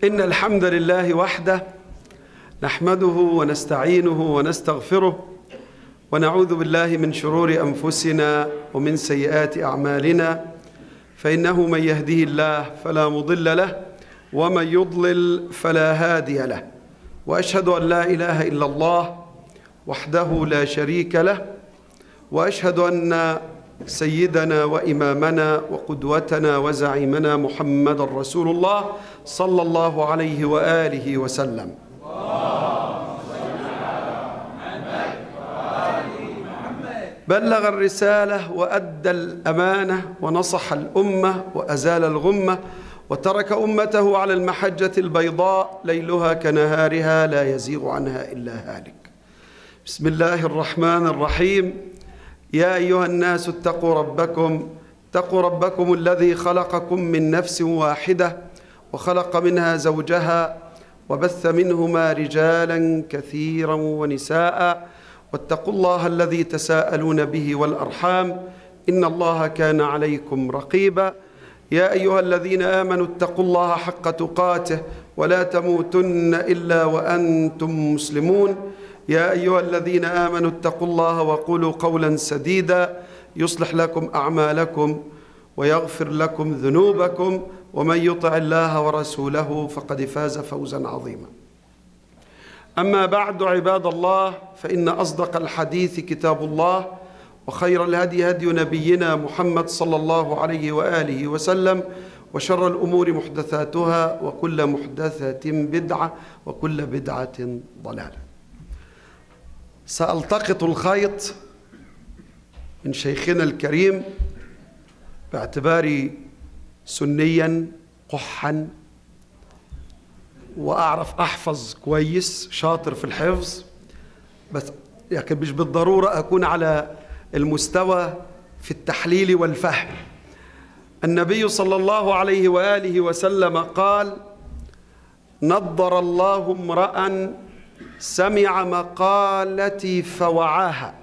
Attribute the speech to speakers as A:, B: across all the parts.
A: إن الحمد لله وحده نحمده ونستعينه ونستغفره ونعوذ بالله من شرور أنفسنا ومن سيئات أعمالنا فإنه من يهده الله فلا مضل له ومن يضلل فلا هادي له وأشهد أن لا إله إلا الله وحده لا شريك له وأشهد أن سيدنا وإمامنا وقدوتنا وزعيمنا محمد رسول الله صلى الله عليه وآله وسلم بلغ الرسالة وأدى الأمانة ونصح الأمة وأزال الغمة وترك أمته على المحجة البيضاء ليلها كنهارها لا يزيغ عنها إلا هالك بسم الله الرحمن الرحيم يا أيها الناس اتقوا ربكم اتقوا ربكم الذي خلقكم من نفس واحدة وخلق منها زوجها وبث منهما رجالا كثيرا ونساء واتقوا الله الذي تساءلون به والأرحام إن الله كان عليكم رقيبا يا أيها الذين آمنوا اتقوا الله حق تقاته ولا تموتن إلا وأنتم مسلمون يا أيها الذين آمنوا اتقوا الله وقولوا قولا سديدا يصلح لكم أعمالكم ويغفر لكم ذنوبكم ومن يطع الله ورسوله فقد فاز فوزا عظيما أما بعد عباد الله فإن أصدق الحديث كتاب الله وخير الهدي هدي نبينا محمد صلى الله عليه وآله وسلم وشر الأمور محدثاتها وكل محدثة بدعة وكل بدعة ضلالة سألتقط الخيط من شيخنا الكريم باعتباري سنيا قحا واعرف احفظ كويس شاطر في الحفظ بس لكن مش بالضروره اكون على المستوى في التحليل والفهم النبي صلى الله عليه واله وسلم قال نضر الله امرا سمع مقالتي فوعاها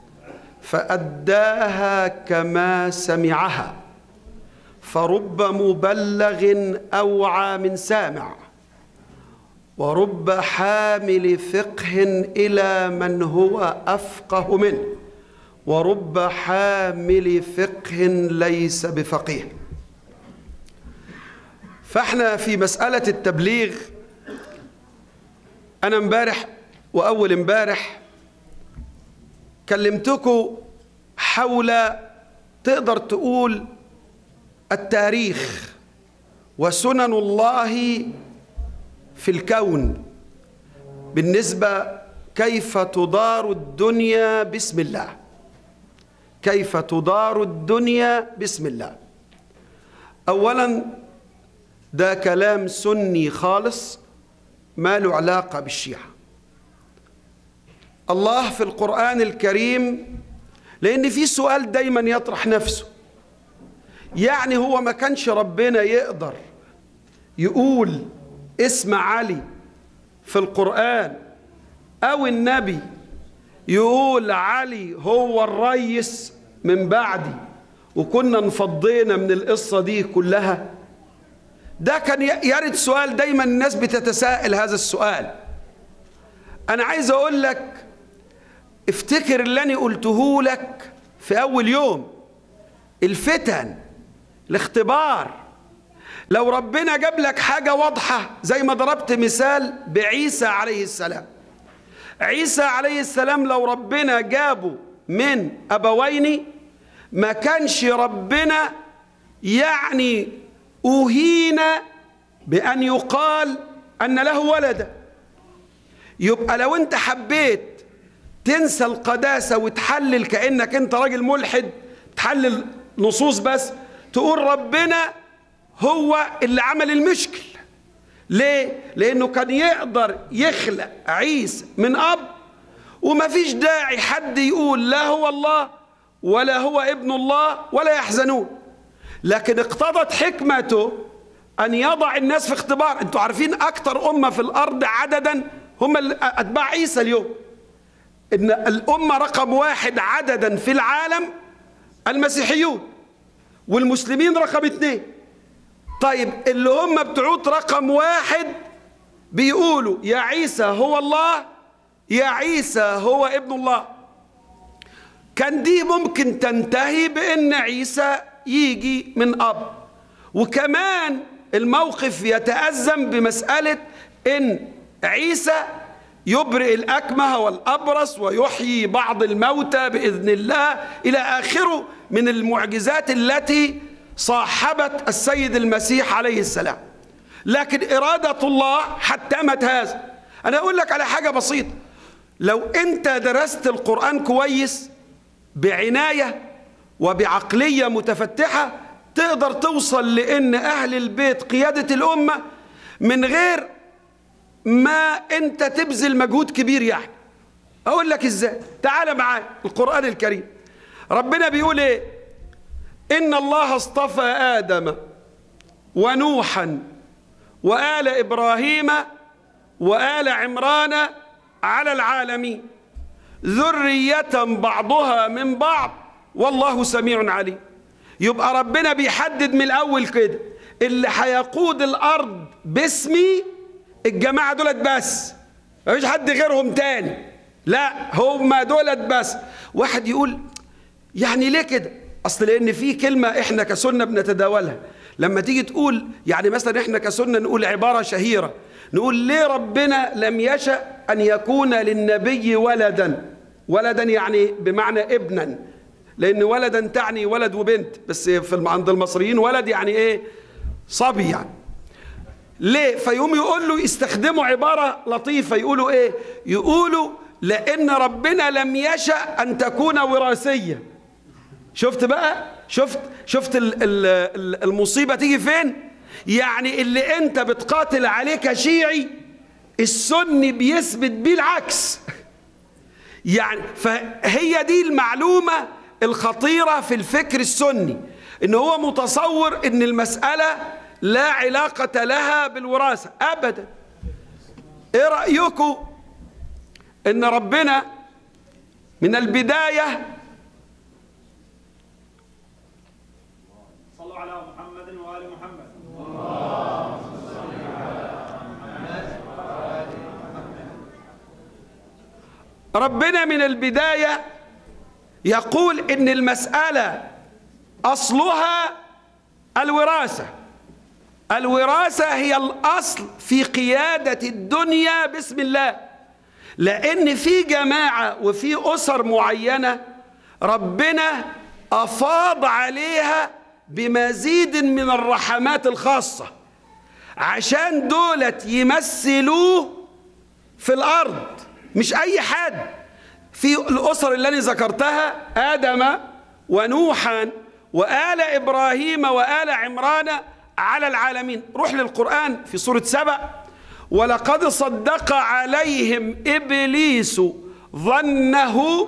A: فاداها كما سمعها فرب مبلغ اوعى من سامع ورب حامل فقه الى من هو افقه منه ورب حامل فقه ليس بفقيه فاحنا في مساله التبليغ انا امبارح واول امبارح كلمتكم حول تقدر تقول التاريخ وسنن الله في الكون بالنسبة كيف تدار الدنيا بسم الله كيف تدار الدنيا بسم الله أولا ده كلام سني خالص ما له علاقة بالشيعة الله في القرآن الكريم لأن في سؤال دايما يطرح نفسه يعني هو ما كانش ربنا يقدر يقول اسم علي في القرآن أو النبي يقول علي هو الريس من بعدي وكنا انفضينا من القصة دي كلها ده كان يرد سؤال دايما الناس بتتساءل هذا السؤال أنا عايز أقول لك افتكر اللي أنا قلته لك في أول يوم الفتن الاختبار لو ربنا جاب لك حاجة واضحة زي ما ضربت مثال بعيسى عليه السلام عيسى عليه السلام لو ربنا جابه من أبوين ما كانش ربنا يعني أهين بأن يقال أن له ولدا يبقى لو أنت حبيت تنسى القداسة وتحلل كأنك أنت راجل ملحد تحلل نصوص بس تقول ربنا هو اللي عمل المشكل ليه؟ لأنه كان يقدر يخلق عيسى من أب وما فيش داعي حد يقول لا هو الله ولا هو ابن الله ولا يحزنون لكن اقتضت حكمته أن يضع الناس في اختبار أنتوا عارفين أكتر أمة في الأرض عددا هم أتباع عيسى اليوم إن الأمة رقم واحد عددا في العالم المسيحيون والمسلمين رقم اثنين طيب اللي هم بتعود رقم واحد بيقولوا يا عيسى هو الله يا عيسى هو ابن الله كان دي ممكن تنتهي بان عيسى يجي من اب وكمان الموقف يتأزم بمسألة ان عيسى يبرئ الأكمه والأبرص ويحيي بعض الموتى بإذن الله إلى آخره من المعجزات التي صاحبت السيد المسيح عليه السلام لكن إرادة الله حتمت هذا أنا أقول لك على حاجة بسيطة لو أنت درست القرآن كويس بعناية وبعقلية متفتحة تقدر توصل لأن أهل البيت قيادة الأمة من غير ما أنت تبذل مجهود كبير يعني أقول لك إزاي تعال معايا القرآن الكريم ربنا بيقول إيه إن الله اصطفى آدم ونوحا وآل إبراهيم وآل عمران على العالمين ذرية بعضها من بعض والله سميع عليم يبقى ربنا بيحدد من الأول كده اللي هيقود الأرض باسمي الجماعة دولت بس مفيش حد غيرهم تاني لا هم دولت بس واحد يقول يعني ليه كده اصل لان في كلمه احنا كسنه بنتداولها لما تيجي تقول يعني مثلا احنا كسنه نقول عباره شهيره نقول ليه ربنا لم يشأ ان يكون للنبي ولدا ولدا يعني بمعنى ابنا لان ولدا تعني ولد وبنت بس في عند المصريين ولد يعني ايه صبي يعني ليه فيقوم يقول له يستخدموا عباره لطيفه يقولوا ايه يقولوا لان ربنا لم يشأ ان تكون وراثيه شفت بقى شفت شفت ال ال المصيبه تيجي فين يعني اللي انت بتقاتل عليه كشيعي السني بيثبت بيه العكس يعني فهي دي المعلومه الخطيره في الفكر السني ان هو متصور ان المساله لا علاقه لها بالوراثه ابدا ايه رايكم ان ربنا من البدايه
B: صلوا على محمد وآل محمد
A: ربنا من البداية يقول إن المسألة أصلها الوراثة الوراثة هي الأصل في قيادة الدنيا بسم الله لأن في جماعة وفي أسر معينة ربنا أفاض عليها بمزيد من الرحمات الخاصة عشان دولت يمثلوه في الأرض مش أي حد في الأسر اللي أنا ذكرتها آدم ونوحا وآل إبراهيم وآل عمران على العالمين روح للقرآن في سورة سبع ولقد صدق عليهم إبليس ظنه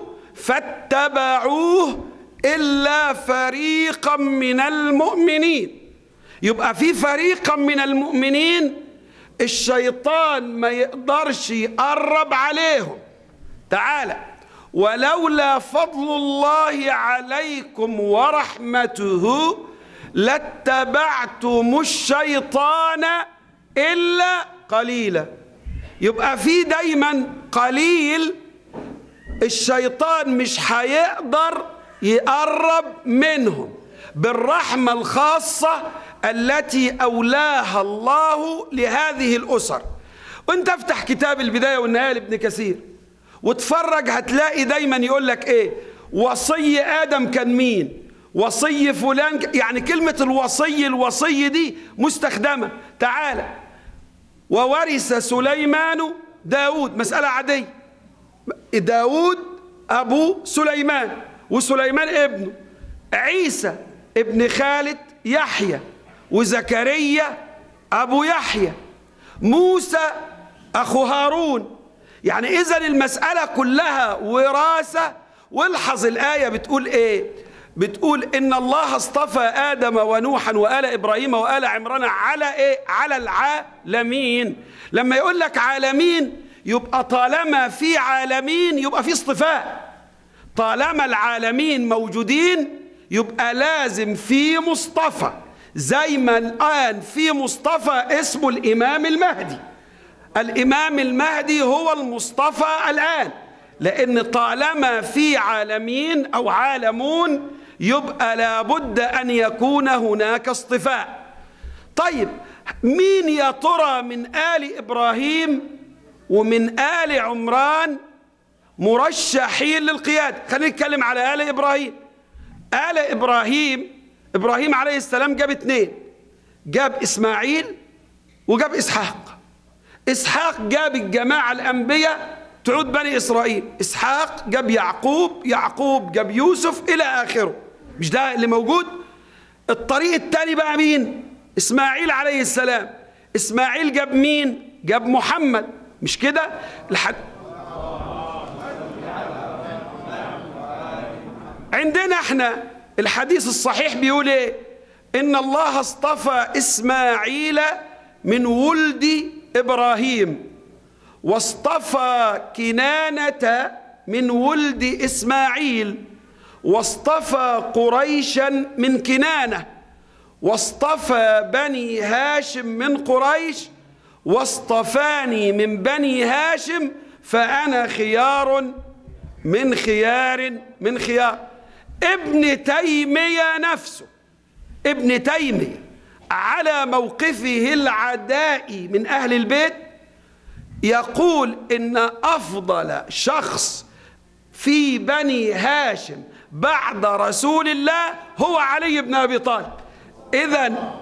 A: فاتبعوه إلا فريقا من المؤمنين يبقى في فريقا من المؤمنين الشيطان ما يقدرش يقرب عليهم تعالى ولولا فضل الله عليكم ورحمته لاتبعتم الشيطان إلا قليلا يبقى في دايما قليل الشيطان مش هيقدر يقرب منهم بالرحمة الخاصة التي أولاها الله لهذه الأسر وانت افتح كتاب البداية والنهاية لابن كثير واتفرج هتلاقي دايما يقول لك ايه وصي آدم كان مين وصي فلان ك... يعني كلمة الوصي الوصي دي مستخدمة تعالى وورث سليمان داود مسألة عادية داود أبو سليمان وسليمان ابنه عيسى ابن خالد يحيى وزكريا أبو يحيى موسى أخو هارون يعني إذا المسألة كلها وراثة والحظ الآية بتقول إيه بتقول إن الله اصطفى آدم ونوحا وآل إبراهيم وآل عمران على إيه على العالمين لما يقول لك عالمين يبقى طالما في عالمين يبقى في اصطفاء طالما العالمين موجودين يبقى لازم في مصطفى زي ما الآن في مصطفى اسمه الإمام المهدي الإمام المهدي هو المصطفى الآن لأن طالما في عالمين أو عالمون يبقى لابد أن يكون هناك اصطفاء طيب مين يا ترى من آل إبراهيم ومن آل عمران مرشحين للقيادة خلينا نتكلم على آل إبراهيم آل إبراهيم إبراهيم عليه السلام جاب اتنين جاب إسماعيل وجاب إسحاق إسحاق جاب الجماعة الأنبياء تعود بني إسرائيل إسحاق جاب يعقوب يعقوب جاب يوسف إلى آخره مش ده اللي موجود الطريق الثاني بقى مين إسماعيل عليه السلام إسماعيل جاب مين جاب محمد مش كده لحد عندنا احنا الحديث الصحيح بيقول ايه ان الله اصطفى اسماعيل من ولد ابراهيم واصطفى كنانة من ولد اسماعيل واصطفى قريشا من كنانة واصطفى بني هاشم من قريش واصطفاني من بني هاشم فأنا خيار من خيار من خيار ابن تيمية نفسه ابن تيمية على موقفه العدائي من أهل البيت يقول إن أفضل شخص في بني هاشم بعد رسول الله هو علي بن أبي طالب إذا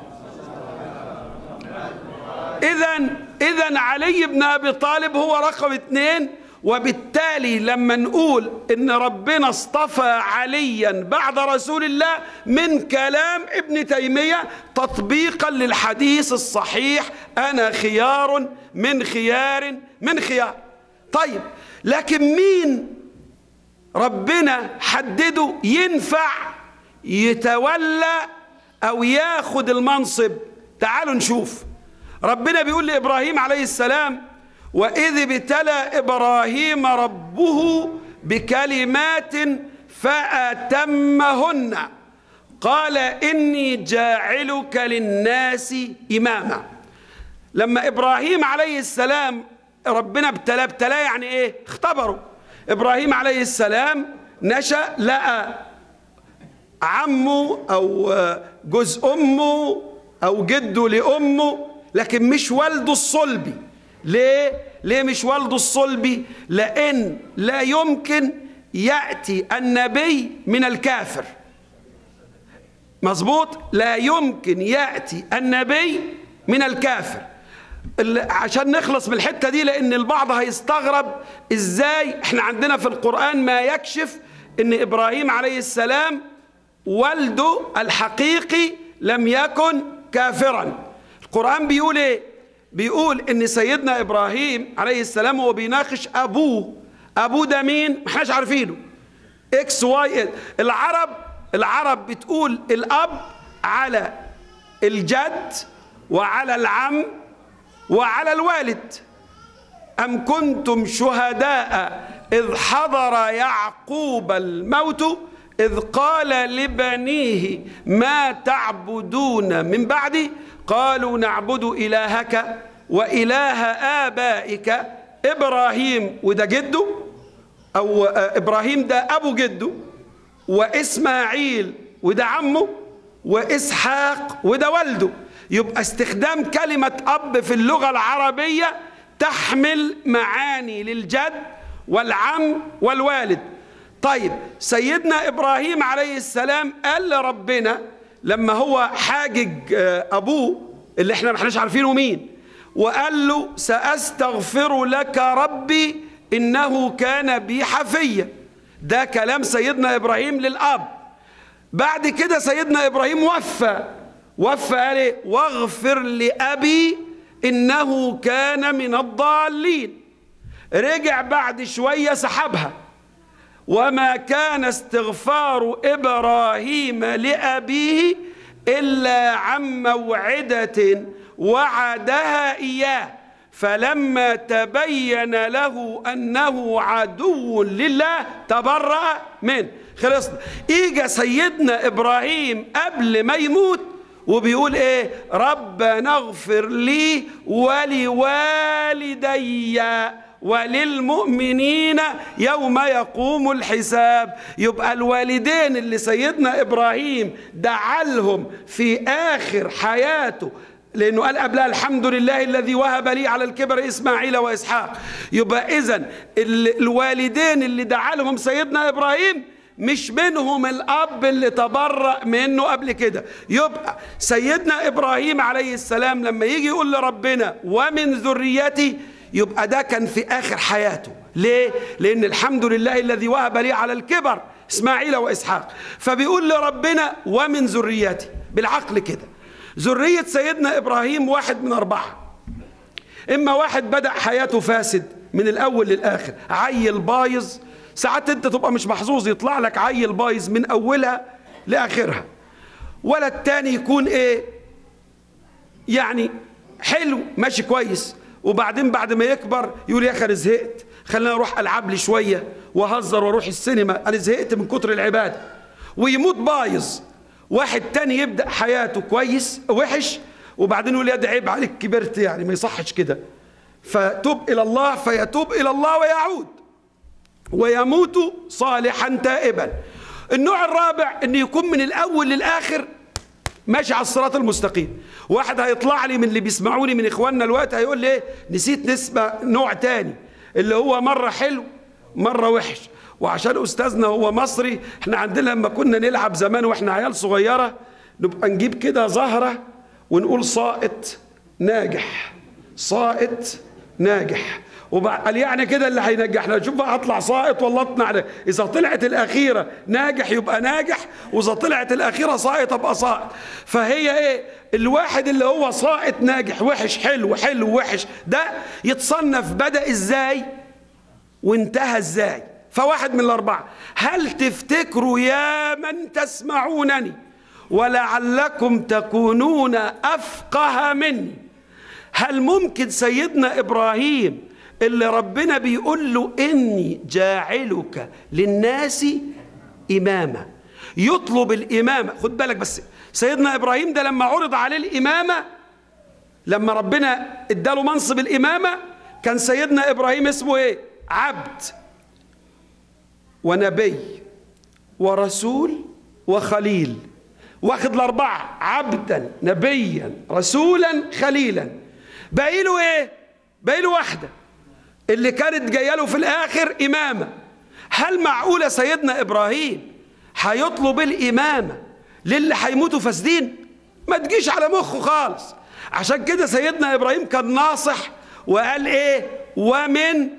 A: إذا إذا علي بن أبي طالب هو رقم اثنين وبالتالي لما نقول ان ربنا اصطفى عليا بعد رسول الله من كلام ابن تيميه تطبيقا للحديث الصحيح انا خيار من خيار من خيار طيب لكن مين ربنا حدده ينفع يتولى او ياخد المنصب تعالوا نشوف ربنا بيقول لابراهيم عليه السلام وإذ ابتلى إبراهيم ربه بكلمات فأتمهن قال إني جاعلك للناس إماما لما إبراهيم عليه السلام ربنا ابتلاه ابتلاه يعني إيه اختبره إبراهيم عليه السلام نشأ لقى عمه أو جوز أمه أو جده لأمه لكن مش والده الصلبي ليه؟ ليه مش والده الصلبي؟ لأن لا يمكن يأتي النبي من الكافر مظبوط؟ لا يمكن يأتي النبي من الكافر عشان نخلص من الحتة دي لأن البعض هيستغرب إزاي إحنا عندنا في القرآن ما يكشف إن إبراهيم عليه السلام والده الحقيقي لم يكن كافرا القرآن بيقول إيه؟ بيقول ان سيدنا ابراهيم عليه السلام هو بيناقش ابوه ابوه ده مين ما احناش عارفينه اكس واي العرب العرب بتقول الاب على الجد وعلى العم وعلى الوالد ام كنتم شهداء اذ حضر يعقوب الموت اذ قال لبنيه ما تعبدون من بعدي قالوا نعبد إلهك وإله آبائك إبراهيم وده جده أو إبراهيم ده أبو جده وإسماعيل وده عمه وإسحاق وده والده يبقى استخدام كلمة أب في اللغة العربية تحمل معاني للجد والعم والوالد طيب سيدنا إبراهيم عليه السلام قال لربنا لما هو حاجج ابوه اللي احنا ما احناش عارفينه مين وقال له ساستغفر لك ربي انه كان بي حفيا ده كلام سيدنا ابراهيم للاب بعد كده سيدنا ابراهيم وفى وفى قال ايه واغفر لابي انه كان من الضالين رجع بعد شويه سحبها وما كان استغفار ابراهيم لابيه الا عن موعده وعدها اياه فلما تبين له انه عدو لله تبرأ منه خلصنا اجى سيدنا ابراهيم قبل ما يموت وبيقول ايه ربنا اغفر لي ولوالدي وللمؤمنين يوم يقوم الحساب يبقى الوالدين اللي سيدنا ابراهيم دعالهم في اخر حياته لانه قال قبلها الحمد لله الذي وهب لي على الكبر اسماعيل واسحاق يبقى اذا الوالدين اللي دعا لهم سيدنا ابراهيم مش منهم الاب اللي تبرأ منه قبل كده يبقى سيدنا ابراهيم عليه السلام لما يجي يقول لربنا ومن ذريتي يبقى ده كان في اخر حياته ليه لان الحمد لله الذي وهب لي على الكبر اسماعيل واسحاق فبيقول لربنا ومن ذريتي بالعقل كده ذرية سيدنا إبراهيم واحد من أربعة إما واحد بدأ حياته فاسد من الأول للآخر عيل بايظ ساعات أنت تبقى مش محظوظ يطلع لك عيل بايظ من أولها لآخرها ولا التاني يكون إيه يعني حلو ماشي كويس وبعدين بعد ما يكبر يقول يا أخي أنا زهقت خلينا أروح ألعب لي شوية وأهزر وأروح السينما أنا زهقت من كتر العبادة ويموت بايظ واحد تاني يبدأ حياته كويس وحش وبعدين يقول يا ده عيب عليك كبرت يعني ما يصحش كده فتوب إلى الله فيتوب إلى الله ويعود ويموت صالحا تائبا النوع الرابع ان يكون من الاول للاخر ماشي على الصراط المستقيم واحد هيطلع لي من اللي بيسمعوني من اخواننا الوقت هيقول لي ايه نسيت نسمع نوع تاني اللي هو مره حلو مره وحش وعشان استاذنا هو مصري احنا عندنا لما كنا نلعب زمان واحنا عيال صغيره نبقى نجيب كده زهره ونقول ساقط ناجح ساقط ناجح وقال يعني كده اللي هينجحنا شوف بقى هطلع ساقط ولا اطلع اذا طلعت الاخيره ناجح يبقى ناجح واذا طلعت الاخيره ساقط ابقى ساقط فهي ايه الواحد اللي هو ساقط ناجح وحش حلو حلو وحش ده يتصنف بدا ازاي وانتهى ازاي فواحد من الأربعة هل تفتكروا يا من تسمعونني ولعلكم تكونون أفقه مني هل ممكن سيدنا إبراهيم اللي ربنا بيقول له إني جاعلك للناس إماما يطلب الإمامة خد بالك بس سيدنا إبراهيم ده لما عرض عليه الإمامة لما ربنا اداله منصب الإمامة كان سيدنا إبراهيم اسمه إيه عبد ونبي ورسول وخليل واخد الأربعة عبدا نبيا رسولا خليلا باقي له إيه؟ باقي له واحدة اللي كانت جاية له في الآخر إمامة هل معقولة سيدنا إبراهيم هيطلب الإمامة للي هيموتوا فاسدين؟ ما تجيش على مخه خالص عشان كده سيدنا إبراهيم كان ناصح وقال إيه؟ ومن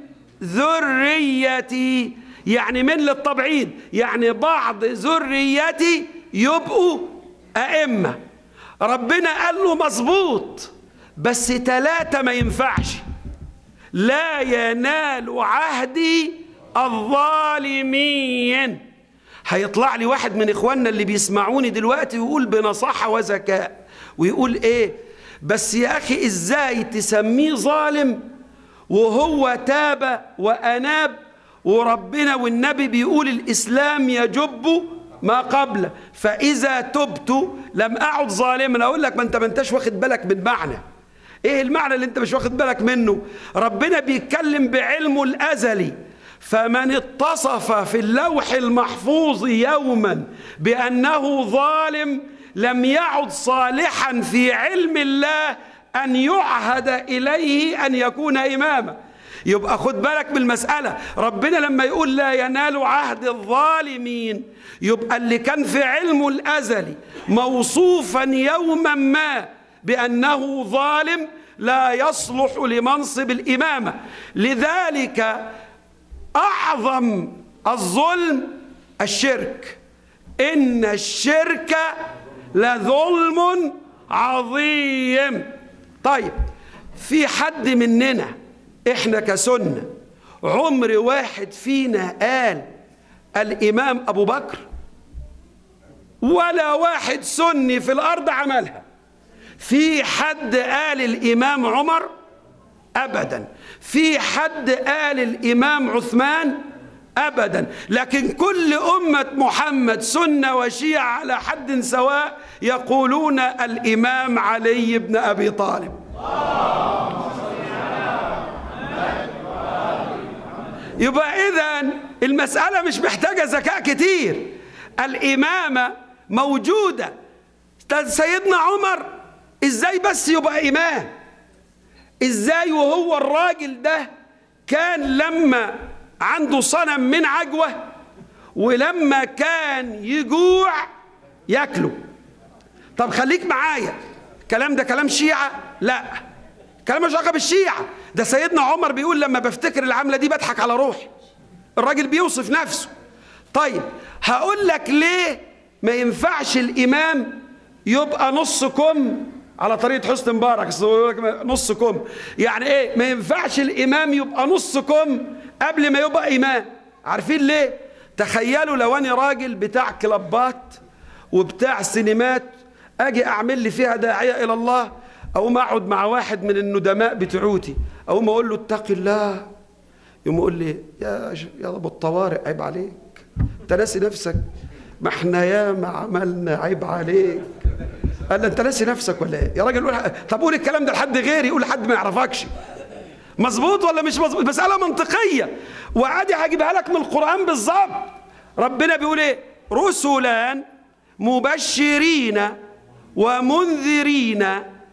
A: ذريتي يعني من للتبعيد يعني بعض ذريتي يبقوا أئمة ربنا قال له مظبوط بس ثلاثة ما ينفعش لا ينال عهدي الظالمين هيطلع لي واحد من اخواننا اللي بيسمعوني دلوقتي ويقول بنصاحة وذكاء ويقول ايه بس يا اخي ازاي تسميه ظالم وهو تاب واناب وربنا والنبي بيقول الإسلام يجب ما قبله فإذا تبت لم أعد ظالما أقول لك ما أنت ما أنتش واخد بالك من معنى إيه المعنى اللي أنت مش واخد بالك منه ربنا بيتكلم بعلمه الأزلي فمن اتصف في اللوح المحفوظ يوما بأنه ظالم لم يعد صالحا في علم الله أن يعهد إليه أن يكون إماما يبقى خد بالك من المسألة ربنا لما يقول لا ينال عهد الظالمين يبقى اللي كان في علمه الأزلي موصوفا يوما ما بأنه ظالم لا يصلح لمنصب الإمامة لذلك أعظم الظلم الشرك إن الشرك لظلم عظيم طيب في حد مننا احنا كسنة عمر واحد فينا قال الإمام أبو بكر ولا واحد سني في الأرض عملها في حد قال الإمام عمر أبدا في حد قال الإمام عثمان أبدا لكن كل أمة محمد سنة وشيعة على حد سواء يقولون الإمام علي بن أبي طالب يبقى إذا المسألة مش محتاجة ذكاء كتير الإمامة موجودة سيدنا عمر إزاي بس يبقى إمام إزاي وهو الراجل ده كان لما عنده صنم من عجوة ولما كان يجوع ياكله طب خليك معايا الكلام ده كلام شيعة لا كلام مش علاقة بالشيعة ده سيدنا عمر بيقول لما بفتكر العملة دي بضحك على روحي الراجل بيوصف نفسه طيب هقول لك ليه ما ينفعش الإمام يبقى نص كم على طريقة حسن مبارك نص كم يعني ايه ما ينفعش الإمام يبقى نص كم قبل ما يبقى إمام عارفين ليه تخيلوا لو أنا راجل بتاع كلابات وبتاع سينمات أجي أعمل لي فيها داعية إلى الله أقوم أقعد مع واحد من الندماء بتوعوتي أقوم أقول له اتق الله يقوم يقول لي يا يا ابو الطوارئ عيب عليك انت ناسي نفسك ما احنا ياما عملنا عيب عليك قال له انت ناسي نفسك ولا ايه يا راجل قول طب قول الكلام ده لحد غيري قول لحد ما يعرفكش مظبوط ولا مش مظبوط مساله منطقيه وعادي هجيبها لك من القران بالظبط ربنا بيقول ايه رسلا مبشرين ومنذرين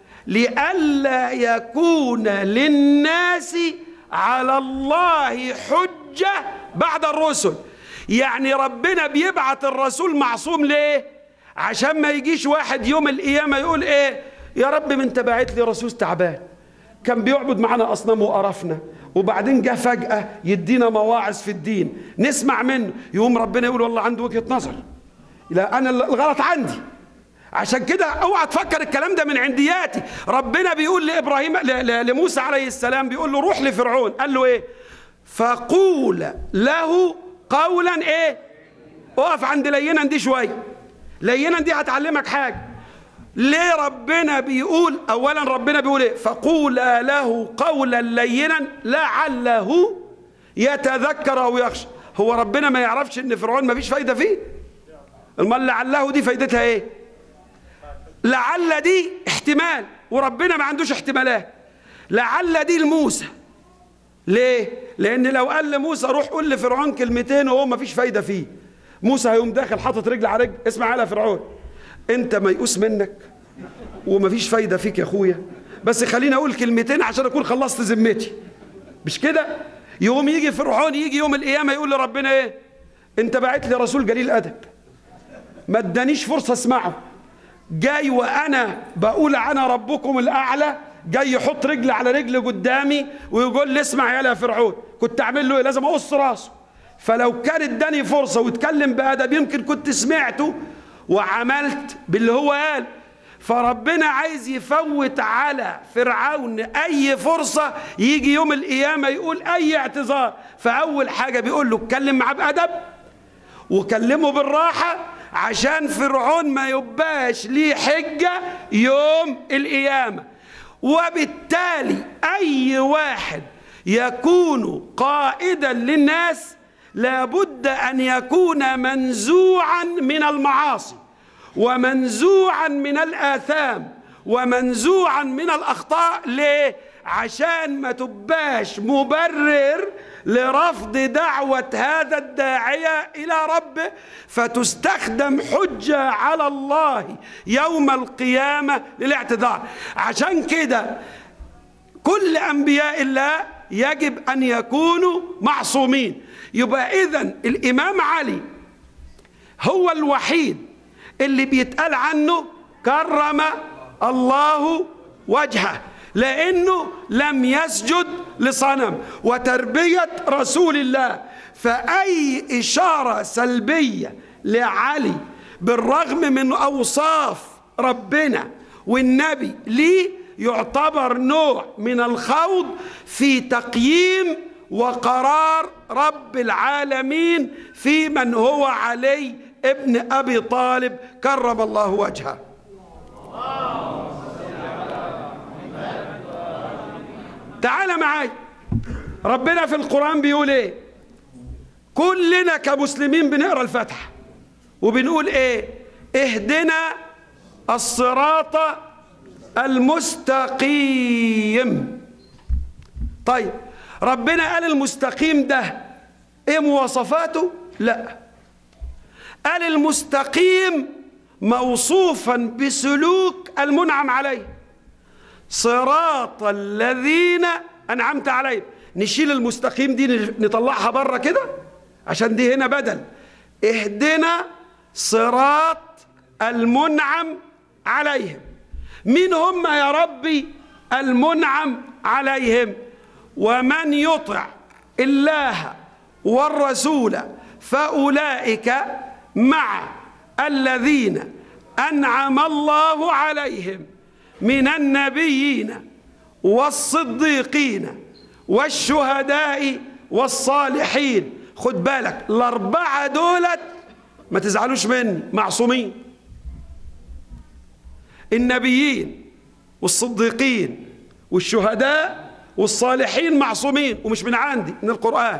A: لئلا يكون للناس على الله حجة بعد الرسل يعني ربنا بيبعت الرسول معصوم ليه عشان ما يجيش واحد يوم القيامة يقول ايه يا رب من انت باعت لي رسول تعبان كان بيعبد معنا أصنام وقرفنا وبعدين جه فجأة يدينا مواعظ في الدين نسمع منه يقوم ربنا يقول والله عنده وجهة نظر لا أنا الغلط عندي عشان كده اوعى تفكر الكلام ده من عندياتي ربنا بيقول لابراهيم لموسى عليه السلام بيقول له روح لفرعون قال له ايه فقول له قولا ايه اقف عند لينا دي شويه لينا دي هتعلمك حاجه ليه ربنا بيقول اولا ربنا بيقول ايه فقول له قولا لينا لعله يتذكر او يخشى هو ربنا ما يعرفش ان فرعون ما فيش فايده فيه امال لعله دي فايدتها ايه لعل دي احتمال وربنا ما عندوش احتمالات لعل دي لموسى ليه لان لو قال لموسى روح قول لفرعون كلمتين وهو ما فيش فايده فيه موسى هيقوم داخل حاطط رجل على رجل اسمع على فرعون انت ميؤوس منك وما فيش فايده فيك يا اخويا بس خليني اقول كلمتين عشان اكون خلصت ذمتي مش كده يقوم يجي فرعون يجي يوم القيامه يقول لربنا ايه انت باعت لي رسول جليل ادب ما ادانيش فرصه اسمعه جاي وانا بقول انا ربكم الاعلى جاي يحط رجل على رجل قدامي ويقول لي اسمع يا فرعون كنت اعمل له ايه لازم اقص راسه فلو كان اداني فرصه واتكلم بادب يمكن كنت سمعته وعملت باللي هو قال فربنا عايز يفوت على فرعون اي فرصه يجي يوم القيامه يقول اي اعتذار فاول حاجه بيقول له اتكلم معاه بادب وكلمه بالراحه عشان فرعون ما يبقاش ليه حجة يوم القيامة وبالتالي أي واحد يكون قائدا للناس لابد أن يكون منزوعا من المعاصي ومنزوعا من الآثام ومنزوعا من الأخطاء ليه؟ عشان ما تباش مبرر لرفض دعوة هذا الداعية إلى ربه فتستخدم حجة على الله يوم القيامة للاعتذار عشان كده كل أنبياء الله يجب أن يكونوا معصومين يبقى إذا الإمام علي هو الوحيد اللي بيتقال عنه كرم الله وجهه لأنه لم يسجد لصنم وتربية رسول الله فأي إشارة سلبية لعلي بالرغم من أوصاف ربنا والنبي ليه يعتبر نوع من الخوض في تقييم وقرار رب العالمين في من هو علي ابن أبي طالب كرم الله وجهه تعال معاي ربنا في القرآن بيقول ايه كلنا كمسلمين بنقرا الفاتحه وبنقول ايه اهدنا الصراط المستقيم طيب ربنا قال المستقيم ده ايه مواصفاته لا قال المستقيم موصوفا بسلوك المنعم عليه صراط الذين انعمت عليهم نشيل المستقيم دي نطلعها بره كده عشان دي هنا بدل اهدنا صراط المنعم عليهم مين هم يا ربي المنعم عليهم ومن يطع الله والرسول فاولئك مع الذين انعم الله عليهم من النبيين والصديقين والشهداء والصالحين خد بالك الاربعه دولت ما تزعلوش مني معصومين النبيين والصديقين والشهداء والصالحين معصومين ومش من عندي من القرآن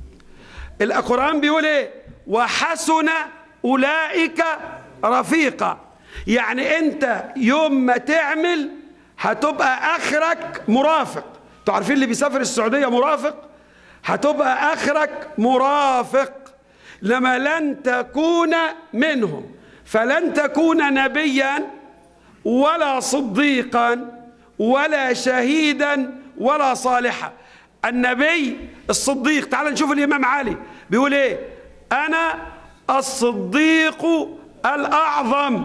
A: القرآن بيقول ايه وحسن أولئك رفيقا يعني انت يوم ما تعمل هتبقى اخرك مرافق انتوا عارفين اللي بيسافر السعودية مرافق هتبقى اخرك مرافق لما لن تكون منهم فلن تكون نبيا ولا صديقا ولا شهيدا ولا صالحا النبي الصديق تعال نشوف الامام علي بيقول ايه انا الصديق الاعظم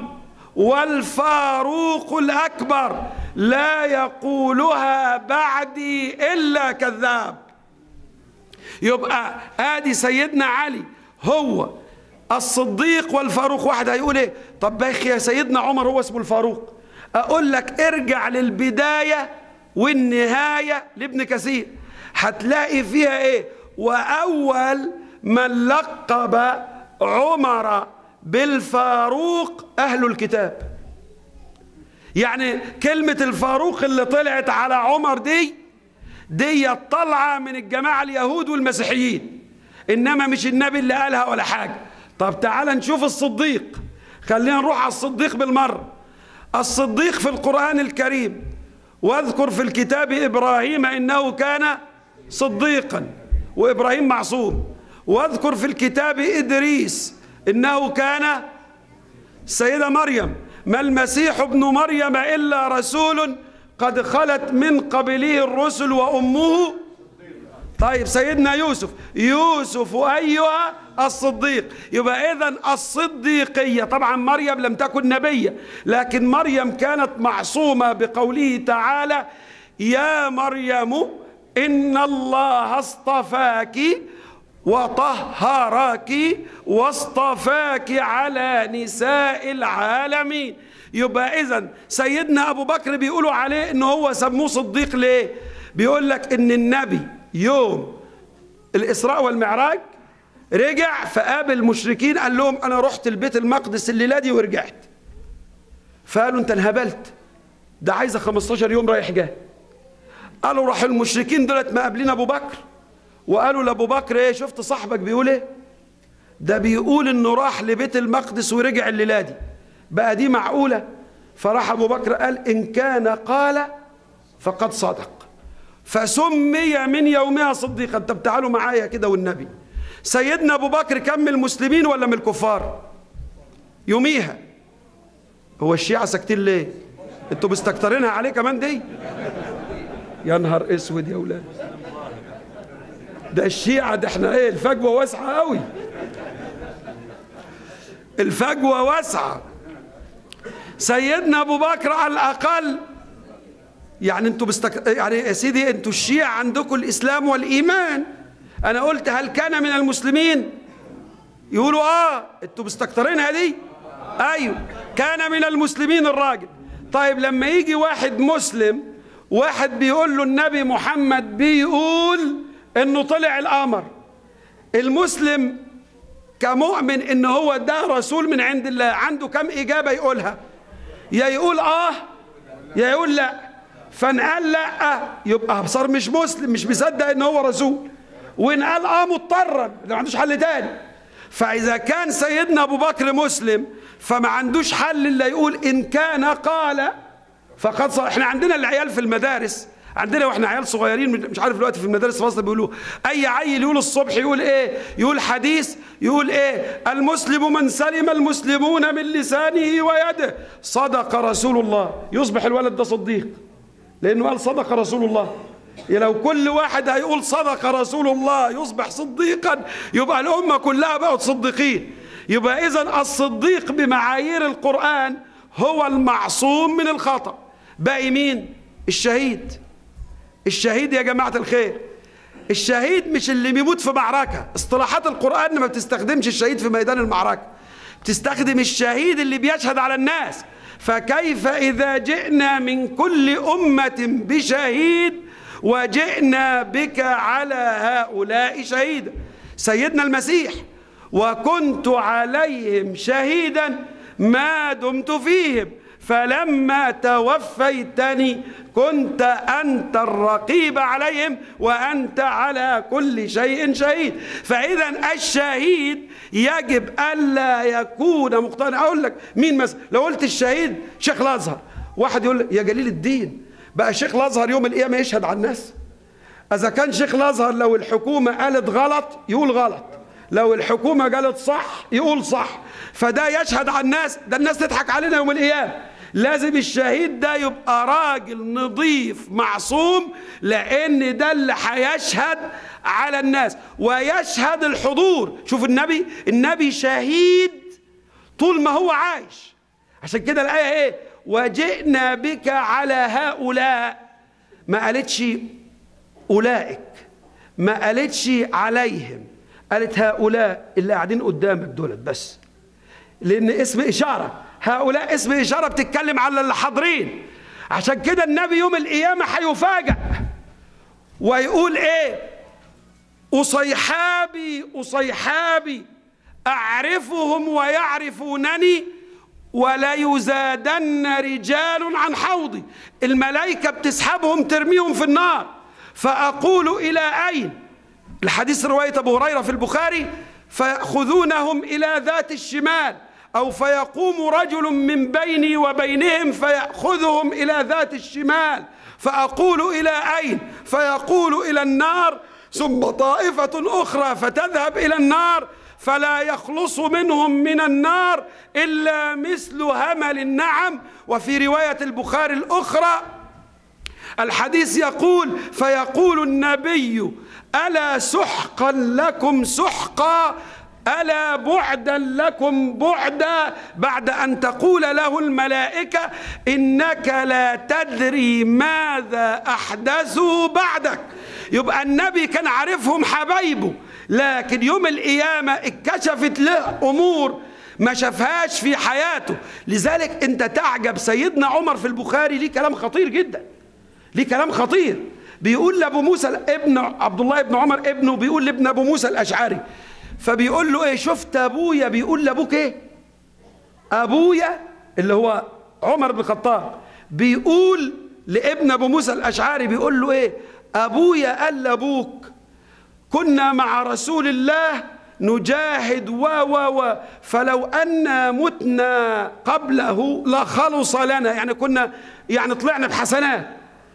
A: والفاروق الاكبر لا يقولها بعدي الا كذاب يبقى ادي سيدنا علي هو الصديق والفاروق واحد هيقول ايه طب باخي يا سيدنا عمر هو اسمه الفاروق اقول لك ارجع للبدايه والنهايه لابن كثير هتلاقي فيها ايه واول من لقب عمر بالفاروق اهل الكتاب يعني كلمه الفاروق اللي طلعت على عمر دي دي طالعه من الجماعه اليهود والمسيحيين انما مش النبي اللي قالها ولا حاجه طب تعال نشوف الصديق خلينا نروح على الصديق بالمره الصديق في القران الكريم واذكر في الكتاب ابراهيم انه كان صديقا وابراهيم معصوم واذكر في الكتاب ادريس انه كان سيدة مريم ما المسيح ابن مريم الا رسول قد خلت من قبله الرسل وامه طيب سيدنا يوسف يوسف ايها الصديق يبقى اذا الصديقيه طبعا مريم لم تكن نبيه لكن مريم كانت معصومه بقوله تعالى يا مريم ان الله اصطفاك وطهرك واصطفاك على نساء العالمين يبقى اذا سيدنا ابو بكر بيقولوا عليه ان هو سموه صديق ليه بيقول لك ان النبي يوم الاسراء والمعراج رجع فقابل المشركين قال لهم انا رحت البيت المقدس الليله دي ورجعت فقالوا انت انهبلت ده عايزه 15 يوم رايح جاي قالوا راح المشركين دولت مقابلين ابو بكر وقالوا لابو بكر ايه شفت صاحبك بيقول ايه ده بيقول انه راح لبيت المقدس ورجع الليله دي بقى دي معقوله فراح ابو بكر قال ان كان قال فقد صدق فسمي من يومها صديقا طب تعالوا معايا كده والنبي سيدنا ابو بكر كان من المسلمين ولا من الكفار يوميها هو الشيعة ساكتين ليه انتوا مستكترينها عليه كمان دي يا نهار اسود يا ولاد ده الشيعة ده احنا ايه الفجوة واسعة قوي الفجوة واسعة سيدنا ابو بكر على الاقل يعني انتوا بستك... يعني يا سيدي انتوا الشيعة عندكم الاسلام والايمان انا قلت هل كان من المسلمين يقولوا اه انتوا مستكترينها دي ايوه كان من المسلمين الراجل طيب لما يجي واحد مسلم واحد بيقول له النبي محمد بيقول انه طلع القمر المسلم كمؤمن ان هو ده رسول من عند الله عنده كم اجابه يقولها يا يقول اه يا يقول لا فان قال لا يبقى صار مش مسلم مش مصدق ان هو رسول وإن قال آه مضطرا ده ما عندوش حل تاني فإذا كان سيدنا أبو بكر مسلم فما عندوش حل إلا يقول إن كان قال فقد صار احنا عندنا العيال في المدارس عندنا واحنا عيال صغيرين مش عارف دلوقتي في المدارس في مصر بيقولوا اي عيل يقول الصبح يقول ايه يقول حديث يقول ايه المسلم من سلم المسلمون من لسانه ويده صدق رسول الله يصبح الولد ده صديق لانه قال صدق رسول الله يا لو كل واحد هيقول صدق رسول الله يصبح صديقا يبقى الامه كلها بقت صديقين يبقى اذا الصديق بمعايير القران هو المعصوم من الخطأ باقي مين الشهيد الشهيد يا جماعة الخير الشهيد مش اللي بيموت في معركة اصطلاحات القرآن ما بتستخدمش الشهيد في ميدان المعركة بتستخدم الشهيد اللي بيشهد على الناس فكيف إذا جئنا من كل أمة بشهيد وجئنا بك على هؤلاء شهيدا سيدنا المسيح وكنت عليهم شهيدا ما دمت فيهم فلما توفيتني كنت أنت الرقيب عليهم وأنت على كل شيء شهيد فإذا الشهيد يجب ألا يكون مقتنع أقول لك مين مثلا لو قلت الشهيد شيخ الأزهر واحد يقول يا جليل الدين بقى شيخ الأزهر يوم القيامة يشهد على الناس إذا كان شيخ الأزهر لو الحكومة قالت غلط يقول غلط لو الحكومة قالت صح يقول صح فده يشهد على الناس ده الناس تضحك علينا يوم القيامة لازم الشهيد ده يبقى راجل نظيف معصوم لان ده اللي هيشهد على الناس ويشهد الحضور شوف النبي النبي شهيد طول ما هو عايش عشان كده الايه ايه وجئنا بك على هؤلاء ما قالتش اولئك ما قالتش عليهم قالت هؤلاء اللي قاعدين قدامك دولت بس لان اسم اشاره هؤلاء اسم اشاره بتتكلم على اللي حاضرين عشان كده النبي يوم القيامه هيفاجأ ويقول ايه اصيحابي اصيحابي اعرفهم ويعرفونني ولا يزادن رجال عن حوضي الملائكه بتسحبهم ترميهم في النار فاقول الى اين الحديث روايه ابو هريره في البخاري فياخذونهم الى ذات الشمال أو فيقوم رجل من بيني وبينهم فيأخذهم إلى ذات الشمال فأقول إلى أين فيقول إلى النار ثم طائفة أخرى فتذهب إلى النار فلا يخلص منهم من النار إلا مثل همل النعم وفي رواية البخاري الأخرى الحديث يقول فيقول النبي ألا سحقا لكم سحقا ألا بعدا لكم بعدا بعد أن تقول له الملائكة إنك لا تدري ماذا أحدثوا بعدك يبقى النبي كان عارفهم حبايبه لكن يوم القيامة اتكشفت له أمور ما شافهاش في حياته لذلك انت تعجب سيدنا عمر في البخاري ليه كلام خطير جدا ليه كلام خطير بيقول لابو موسى ابن عبد الله بن عمر ابنه بيقول لابن ابو موسى الاشعري فبيقول له ايه شفت ابويا بيقول لابوك ايه ابويا اللي هو عمر بن الخطاب بيقول لابن ابو موسى الاشعري بيقول له ايه ابويا قال لابوك كنا مع رسول الله نجاهد و و و فلو أن متنا قبله لخلص لنا يعني كنا يعني طلعنا بحسنات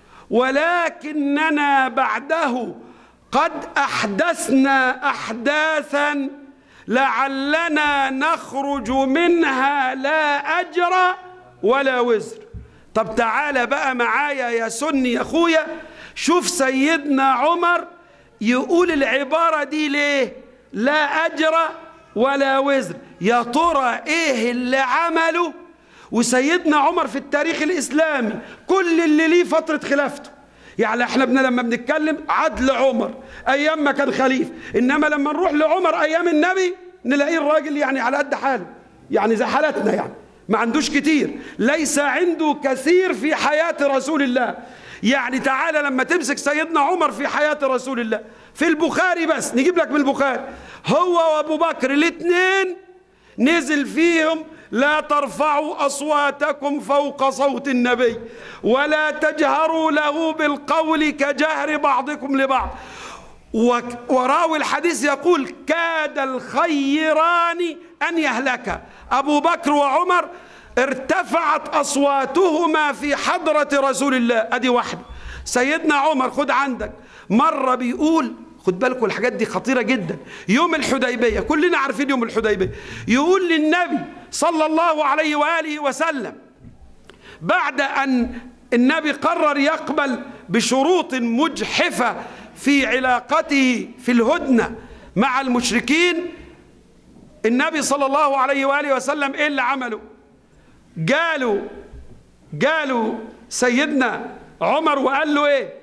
A: ولكننا بعده قد أحدثنا أحداثا لعلنا نخرج منها لا أجر ولا وزر طب تعالى بقى معايا يا سني يا أخويا شوف سيدنا عمر يقول العبارة دي ليه لا أجر ولا وزر يا ترى إيه اللي عمله وسيدنا عمر في التاريخ الإسلامي كل اللي ليه فترة خلافته يعني احنا بنا لما بنتكلم عدل عمر ايام ما كان خليفه انما لما نروح لعمر ايام النبي نلاقيه الراجل يعني على قد حاله يعني زي حالتنا يعني ما عندوش كتير ليس عنده كثير في حياه رسول الله يعني تعالى لما تمسك سيدنا عمر في حياه رسول الله في البخاري بس نجيب لك من البخاري هو وابو بكر الاثنين نزل فيهم لا ترفعوا اصواتكم فوق صوت النبي ولا تجهروا له بالقول كجهر بعضكم لبعض وك- وراوي الحديث يقول كاد الخيران أن يهلكا أبو بكر وعمر ارتفعت أصواتهما في حضرة رسول الله أدي واحدة سيدنا عمر خد عندك مرة بيقول خد بالكم الحاجات دي خطيرة جدا يوم الحديبية كلنا عارفين يوم الحديبية يقول للنبي صلى الله عليه وآله وسلم بعد أن النبي قرر يقبل بشروط مجحفة في علاقته في الهدنة مع المشركين النبي صلى الله عليه وآله وسلم إيه اللي عمله قالوا قالوا سيدنا عمر وقال له إيه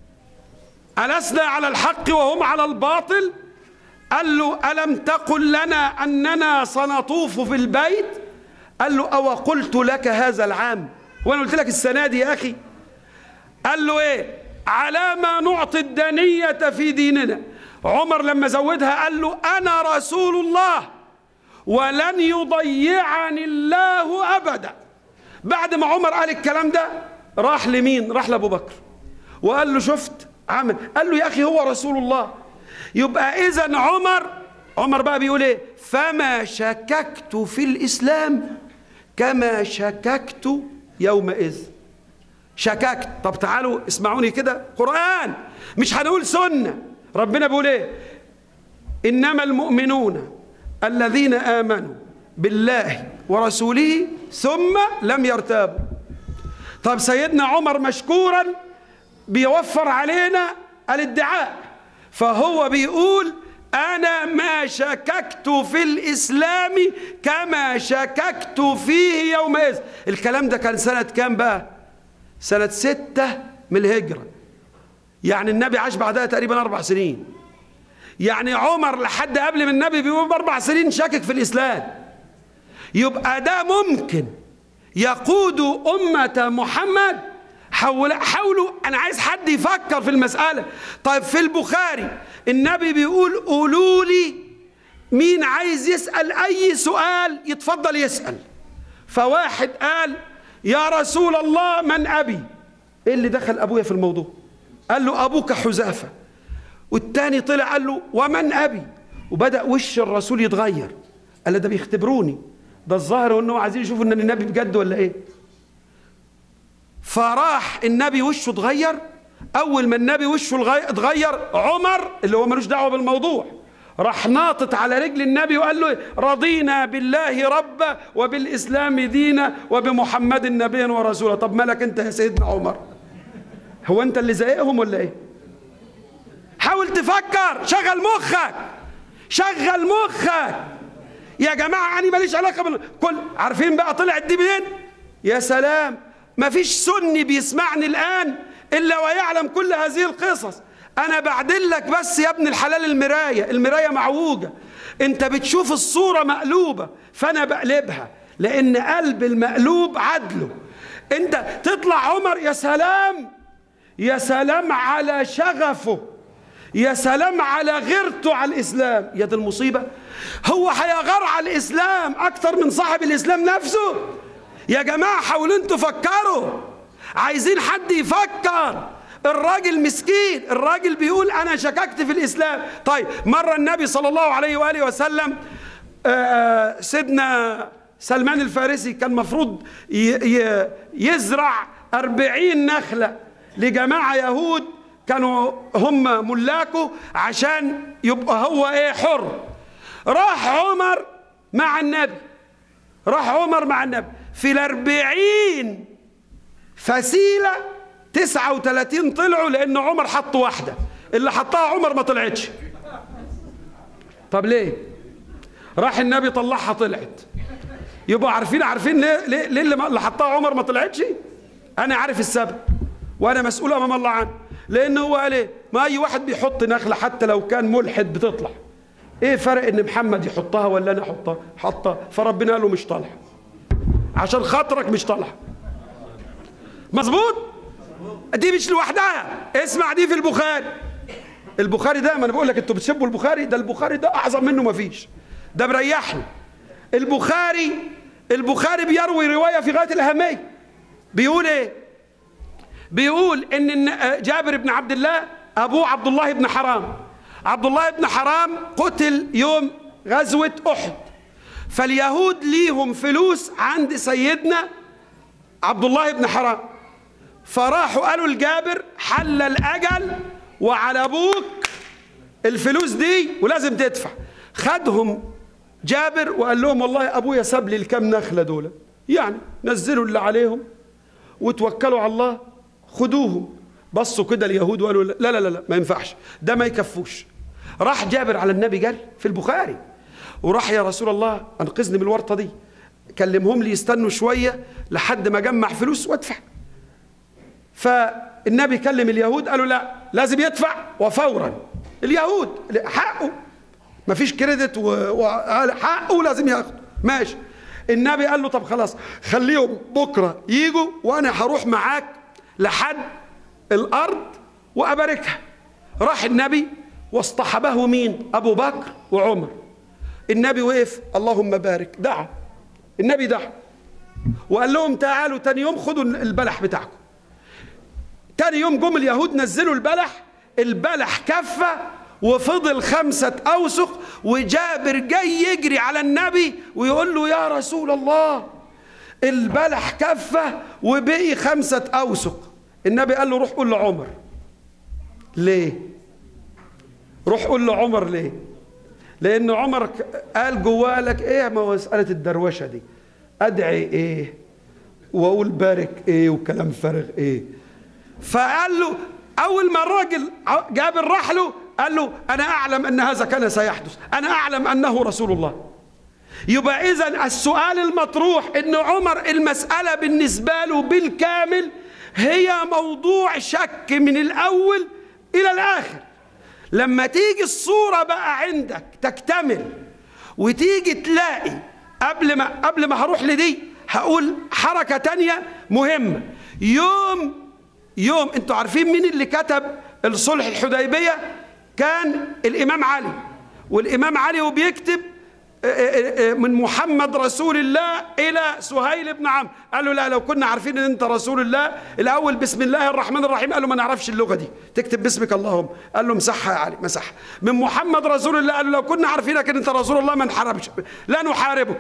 A: ألسنا على الحق وهم على الباطل قال له ألم تقل لنا أننا سنطوف في البيت قال له أو قلت لك هذا العام وأنا قلت لك السنة دي يا أخي قال له إيه على ما نعطي الدنية في ديننا عمر لما زودها قال له أنا رسول الله ولن يضيعني الله أبدا بعد ما عمر قال الكلام ده راح لمين راح لأبو بكر وقال له شفت عمل قال له يا أخي هو رسول الله يبقى إذا عمر عمر بقى بيقول إيه فما شككت في الإسلام كما شككت يومئذ شككت طب تعالوا اسمعوني كده قرآن مش هنقول سنة ربنا بيقول ايه إنما المؤمنون الذين آمنوا بالله ورسوله ثم لم يرتابوا طب سيدنا عمر مشكورا بيوفر علينا الادعاء فهو بيقول أنا ما شككت في الإسلام كما شككت فيه يومئذ الكلام ده كان سنة كام بقى سنة ستة من الهجرة يعني النبي عاش بعدها تقريبا أربع سنين يعني عمر لحد قبل من النبي بيقول بأربع سنين شاكك في الإسلام يبقى ده ممكن يقود أمة محمد حول حاولوا أنا عايز حد يفكر في المسألة طيب في البخاري النبي بيقول قولوا لي مين عايز يسأل أي سؤال يتفضل يسأل فواحد قال يا رسول الله من أبي إيه اللي دخل أبويا في الموضوع قال له أبوك حذافة والتاني طلع قال له ومن أبي وبدأ وش الرسول يتغير قال له ده بيختبروني ده الظاهر انه عايزين يشوفوا ان النبي بجد ولا ايه فراح النبي وشه اتغير اول ما النبي وشه الغي- اتغير عمر اللي هو ملوش دعوه بالموضوع راح ناطط على رجل النبي وقال له رضينا بالله ربا وبالاسلام دينا وبمحمد نبيا ورسولا طب مالك انت يا سيدنا عمر هو انت اللي زيهم ولا ايه حاول تفكر شغل مخك شغل مخك يا جماعة أنا ماليش علاقة بال كل عارفين بقى طلعت دي منين؟ يا سلام ما فيش سني بيسمعني الآن إلا ويعلم كل هذه القصص أنا بعدل لك بس يا ابن الحلال المراية المراية معوجة أنت بتشوف الصورة مقلوبة فأنا بقلبها لأن قلب المقلوب عدله أنت تطلع عمر يا سلام يا سلام على شغفه يا سلام على غيرته على الإسلام يا دي المصيبة هو هيغار على الإسلام أكتر من صاحب الإسلام نفسه يا جماعة حاولوا انتوا فكروا عايزين حد يفكر الراجل مسكين الراجل بيقول أنا شككت في الإسلام طيب مرة النبي صلى الله عليه وآله وسلم آه، سيدنا سلمان الفارسي كان مفروض ي- ي- يزرع أربعين نخلة لجماعة يهود كانوا هم ملاكه عشان يبقى هو ايه حر راح عمر مع النبي راح عمر مع النبي في الأربعين فسيلة تسعة وثلاثين طلعوا لأن عمر حط واحدة اللي حطها عمر ما طلعتش طب ليه راح النبي طلعها طلعت يبقى عارفين عارفين ليه ليه, ليه اللي, ما- اللي حطها عمر ما طلعتش انا عارف السبب وانا مسؤول امام الله عنه لان هو قال ايه ما اي واحد بيحط نخله حتى لو كان ملحد بتطلع ايه فرق ان محمد يحطها ولا انا احطها حطها فربنا قال له مش طالعه عشان خاطرك مش طالعه مظبوط دي مش لوحدها اسمع دي في البخاري البخاري ده ما انا بقول لك انتوا بتسبوا البخاري ده البخاري ده اعظم منه ما فيش ده مريحني البخاري البخاري بيروي روايه في غايه الاهميه بيقول ايه بيقول ان الن- جابر بن عبد الله ابوه عبد الله بن حرام عبد الله بن حرام قتل يوم غزوة أحد فاليهود ليهم فلوس عند سيدنا عبد الله بن حرام فراحوا قالوا لجابر حل الأجل وعلى أبوك الفلوس دي ولازم تدفع خدهم جابر وقال لهم والله أبويا ساب لي الكام نخلة دول يعني نزلوا اللي عليهم وتوكلوا على الله خدوهم بصوا كده اليهود وقالوا لا لا لا لا ما ينفعش ده ما يكفوش راح جابر على النبي قال في البخاري وراح يا رسول الله انقذني من الورطه دي كلمهم لي يستنوا شويه لحد ما اجمع فلوس وادفع فالنبي كلم اليهود قالوا لا لازم يدفع وفورا اليهود حقه ما فيش كريدت وحقه لازم ياخده ماشي النبي قال له طب خلاص خليهم بكره يجوا وانا هروح معاك لحد الارض واباركها راح النبي واصطحبه مين ابو بكر وعمر النبي وقف اللهم بارك دعا النبي دعا وقال لهم تعالوا تاني يوم خدوا البلح بتاعكم تاني يوم جم اليهود نزلوا البلح البلح كفة وفضل خمسة أوسق وجابر جاي يجري على النبي ويقول له يا رسول الله البلح كفة وبقي خمسة أوسق النبي قال له روح قول لعمر ليه روح قول لعمر ليه لأن عمر قال جواه لك إيه ما هو مسألة الدروشة دي أدعي إيه وأقول بارك إيه وكلام فارغ إيه فقال له أول ما الراجل جابر راح له قال له أنا أعلم أن هذا كان سيحدث أنا أعلم أنه رسول الله يبقى إذا السؤال المطروح أن عمر المسألة بالنسبة له بالكامل هي موضوع شك من الأول إلى الآخر لما تيجي الصورة بقى عندك تكتمل وتيجي تلاقي قبل ما قبل ما هروح لدي هقول حركة تانية مهمة يوم يوم انتوا عارفين مين اللي كتب الصلح الحديبية كان الإمام علي والإمام علي وبيكتب من محمد رسول الله إلى سهيل بن عمرو قال له لا لو كنا عارفين ان انت رسول الله الأول بسم الله الرحمن الرحيم قال له ما نعرفش اللغة دي تكتب باسمك اللهم قال له مسحها يا علي مسحها من محمد رسول الله قال له لو كنا عارفينك ان انت رسول الله ما نحاربش لا نحاربك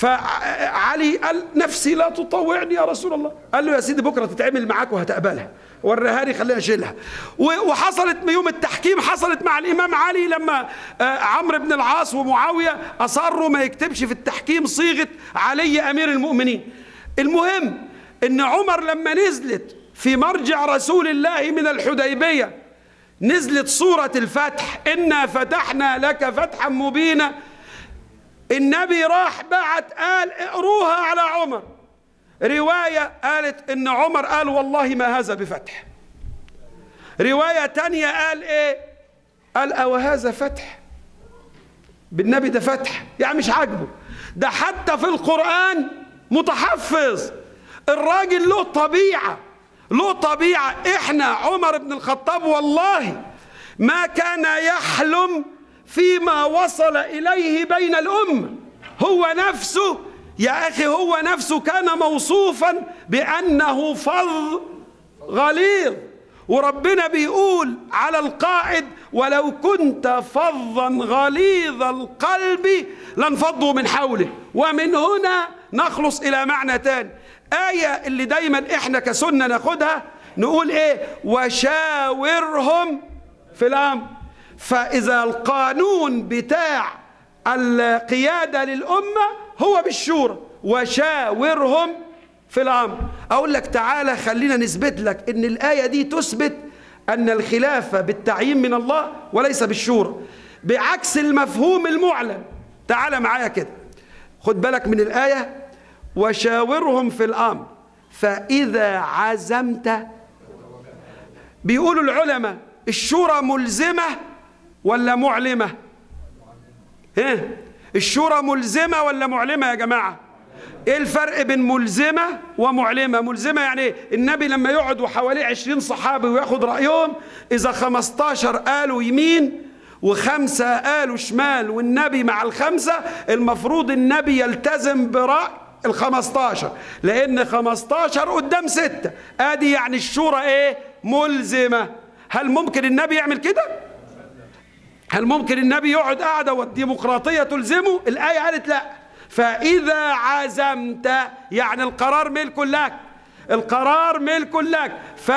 A: فعلي قال نفسي لا تطوعني يا رسول الله قال له يا سيدي بكرة تتعمل معاك وهتقبلها وريها لي خليها اشيلها وحصلت يوم التحكيم حصلت مع الامام علي لما عمرو بن العاص ومعاويه اصروا ما يكتبش في التحكيم صيغه علي امير المؤمنين المهم ان عمر لما نزلت في مرجع رسول الله من الحديبيه نزلت سوره الفتح انا فتحنا لك فتحا مبينا النبي راح بعت قال اقروها على عمر رواية قالت إن عمر قال والله ما هذا بفتح رواية تانية قال إيه قال أو هذا فتح بالنبي ده فتح يعني مش عاجبه ده حتى في القرآن متحفظ الراجل له طبيعة له طبيعة إحنا عمر بن الخطاب والله ما كان يحلم فيما وصل إليه بين الأمة هو نفسه يا أخي هو نفسه كان موصوفا بأنه فظ غليظ وربنا بيقول على القائد ولو كنت فظا غليظ القلب لانفضوا من حوله ومن هنا نخلص إلى معنى تاني آية اللي دايما إحنا كسنة ناخدها نقول إيه وشاورهم في الأمر فإذا القانون بتاع القيادة للأمة هو بالشورى وشاورهم في الأمر أقول لك تعالى خلينا نثبت لك إن الآية دي تثبت أن الخلافة بالتعيين من الله وليس بالشورى بعكس المفهوم المعلن تعالى معايا كده خد بالك من الآية وشاورهم في الأمر فإذا عزمت بيقولوا العلماء الشورى ملزمة ولا معلمة ها الشورى ملزمة ولا معلمة يا جماعة ايه الفرق بين ملزمة ومعلمة ملزمة يعني ايه النبي لما يقعد وحواليه عشرين صحابي وياخد رأيهم اذا خمستاشر قالوا يمين وخمسة قالوا شمال والنبي مع الخمسة المفروض النبي يلتزم برأي الخمستاشر لان خمستاشر قدام ستة ادي يعني الشورى ايه ملزمة هل ممكن النبي يعمل كده هل ممكن النبي يقعد قاعدة والديمقراطية تلزمه الآية قالت لا فإذا عزمت يعني القرار ملك لك القرار ملك لك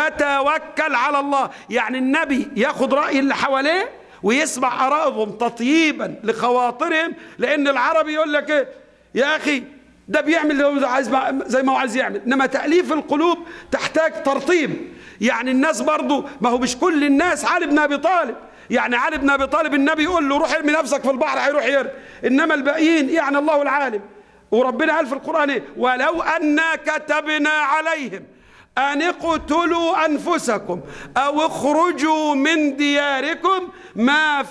A: فتوكل على الله يعني النبي ياخد رأي اللي حواليه ويسمع آرائهم تطييبا لخواطرهم لأن العربي يقول لك إيه يا أخي ده بيعمل اللي هو عايز زي ما هو عايز يعمل إنما تأليف القلوب تحتاج ترطيب يعني الناس برضو ما هو مش كل الناس علي بن أبي طالب يعني علي بن أبي طالب النبي يقول له روح ارمي نفسك في البحر هيروح يرمي إنما الباقيين يعني الله العالم وربنا قال في القرآن إيه ولو أنا كتبنا عليهم أن اقتلوا أنفسكم أو اخرجوا من دياركم ما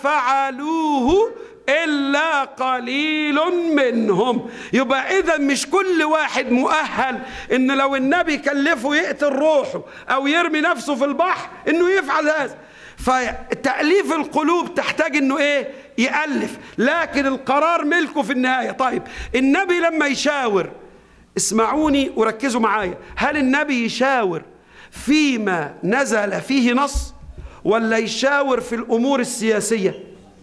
A: فعلوه إلا قليل منهم يبقى إذا مش كل واحد مؤهل إن لو النبي كلفه يقتل روحه أو يرمي نفسه في البحر إنه يفعل هذا فتأليف القلوب تحتاج إنه إيه يألف لكن القرار ملكه في النهاية طيب النبي لما يشاور اسمعوني وركزوا معايا هل النبي يشاور فيما نزل فيه نص ولا يشاور في الأمور السياسية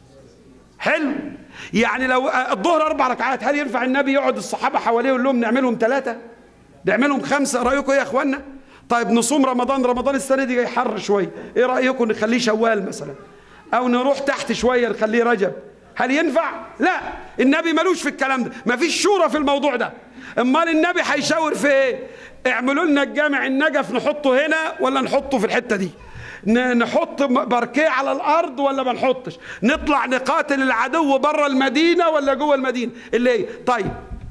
A: حلو يعني لو الظهر أربع ركعات هل ينفع النبي يقعد الصحابة حواليه ويقول لهم نعملهم ثلاثة نعملهم خمسة رأيكم يا أخوانا طيب نصوم رمضان رمضان السنة دي جاي حر شوية إيه رأيكم نخليه شوال مثلا أو نروح تحت شوية نخليه رجب هل ينفع؟ لا النبي ملوش في الكلام ده ما فيش شورى في الموضوع ده امال النبي هيشاور في ايه اعملوا لنا الجامع النجف نحطه هنا ولا نحطه في الحته دي نحط باركيه على الارض ولا ما نحطش نطلع نقاتل العدو بره المدينه ولا جوه المدينه اللي ايه طيب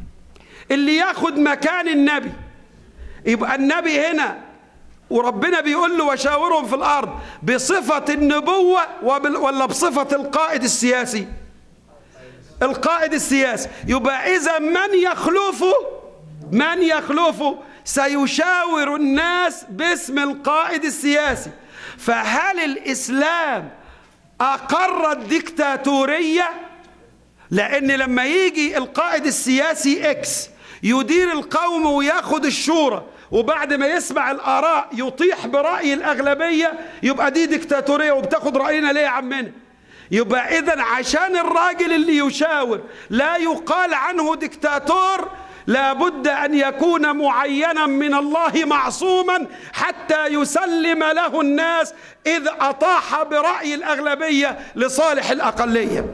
A: اللي ياخد مكان النبي يبقى النبي هنا وربنا بيقول له وشاورهم في الارض بصفه النبوه ولا بصفه القائد السياسي القائد السياسي يبقى إذا من يخلفه من يخلفه سيشاور الناس باسم القائد السياسي فهل الإسلام أقر الديكتاتورية لأن لما يجي القائد السياسي إكس يدير القوم وياخد الشورى وبعد ما يسمع الآراء يطيح برأي الأغلبية يبقى دي ديكتاتورية وبتاخد رأينا ليه يا عمنا يبقى إذا عشان الراجل اللي يشاور لا يقال عنه دكتاتور لابد أن يكون معينا من الله معصوما حتى يسلم له الناس إذ أطاح برأي الأغلبية لصالح الأقلية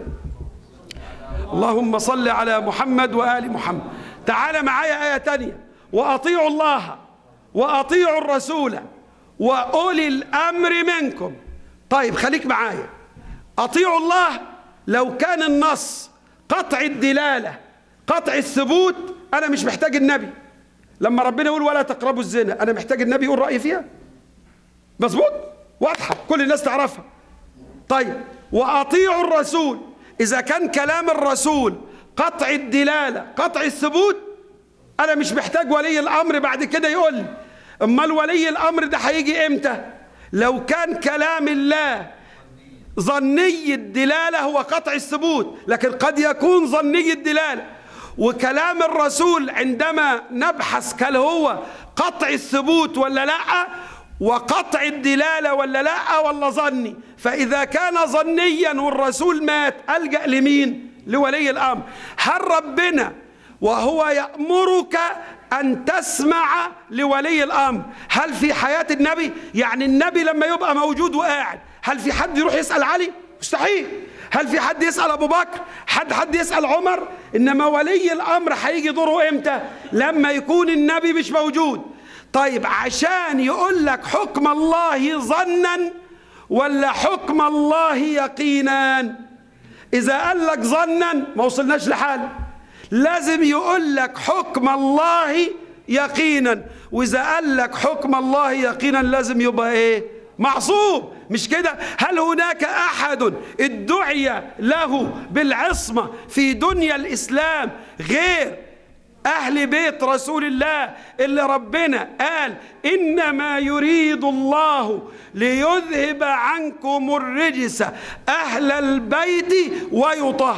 A: اللهم صل على محمد وآل محمد تعال معايا آية تانية وأطيعوا الله وأطيعوا الرسول وأولي الأمر منكم طيب خليك معايا أطيعوا الله لو كان النص قطع الدلالة قطع الثبوت أنا مش محتاج النبي لما ربنا يقول ولا تقربوا الزنا أنا محتاج النبي يقول رأيي فيها مظبوط واضحة كل الناس تعرفها طيب وأطيعوا الرسول إذا كان كلام الرسول قطع الدلالة قطع الثبوت أنا مش محتاج ولي الأمر بعد كده يقول لي أمال ولي الأمر ده هيجي إمتى لو كان كلام الله ظني الدلالة هو قطع الثبوت لكن قد يكون ظني الدلالة وكلام الرسول عندما نبحث هل هو قطع الثبوت ولا لا وقطع الدلالة ولا لا ولا ظني فإذا كان ظنيا والرسول مات ألجأ لمين لولي الأمر هل ربنا وهو يأمرك أن تسمع لولي الأمر هل في حياة النبي يعني النبي لما يبقى موجود وقاعد هل في حد يروح يسأل علي مستحيل هل في حد يسأل أبو بكر حد حد يسأل عمر إنما ولي الأمر هيجي دوره إمتى لما يكون النبي مش موجود طيب عشان يقول لك حكم الله ظنا ولا حكم الله يقينا إذا قال لك ظنا ما وصلناش لحال لازم يقول لك حكم الله يقينا وإذا قال لك حكم الله يقينا لازم يبقى إيه معصوم مش كده هل هناك أحد ادعي له بالعصمة في دنيا الإسلام غير أهل بيت رسول الله اللي ربنا قال إنما يريد الله ليذهب عنكم الرجس أهل البيت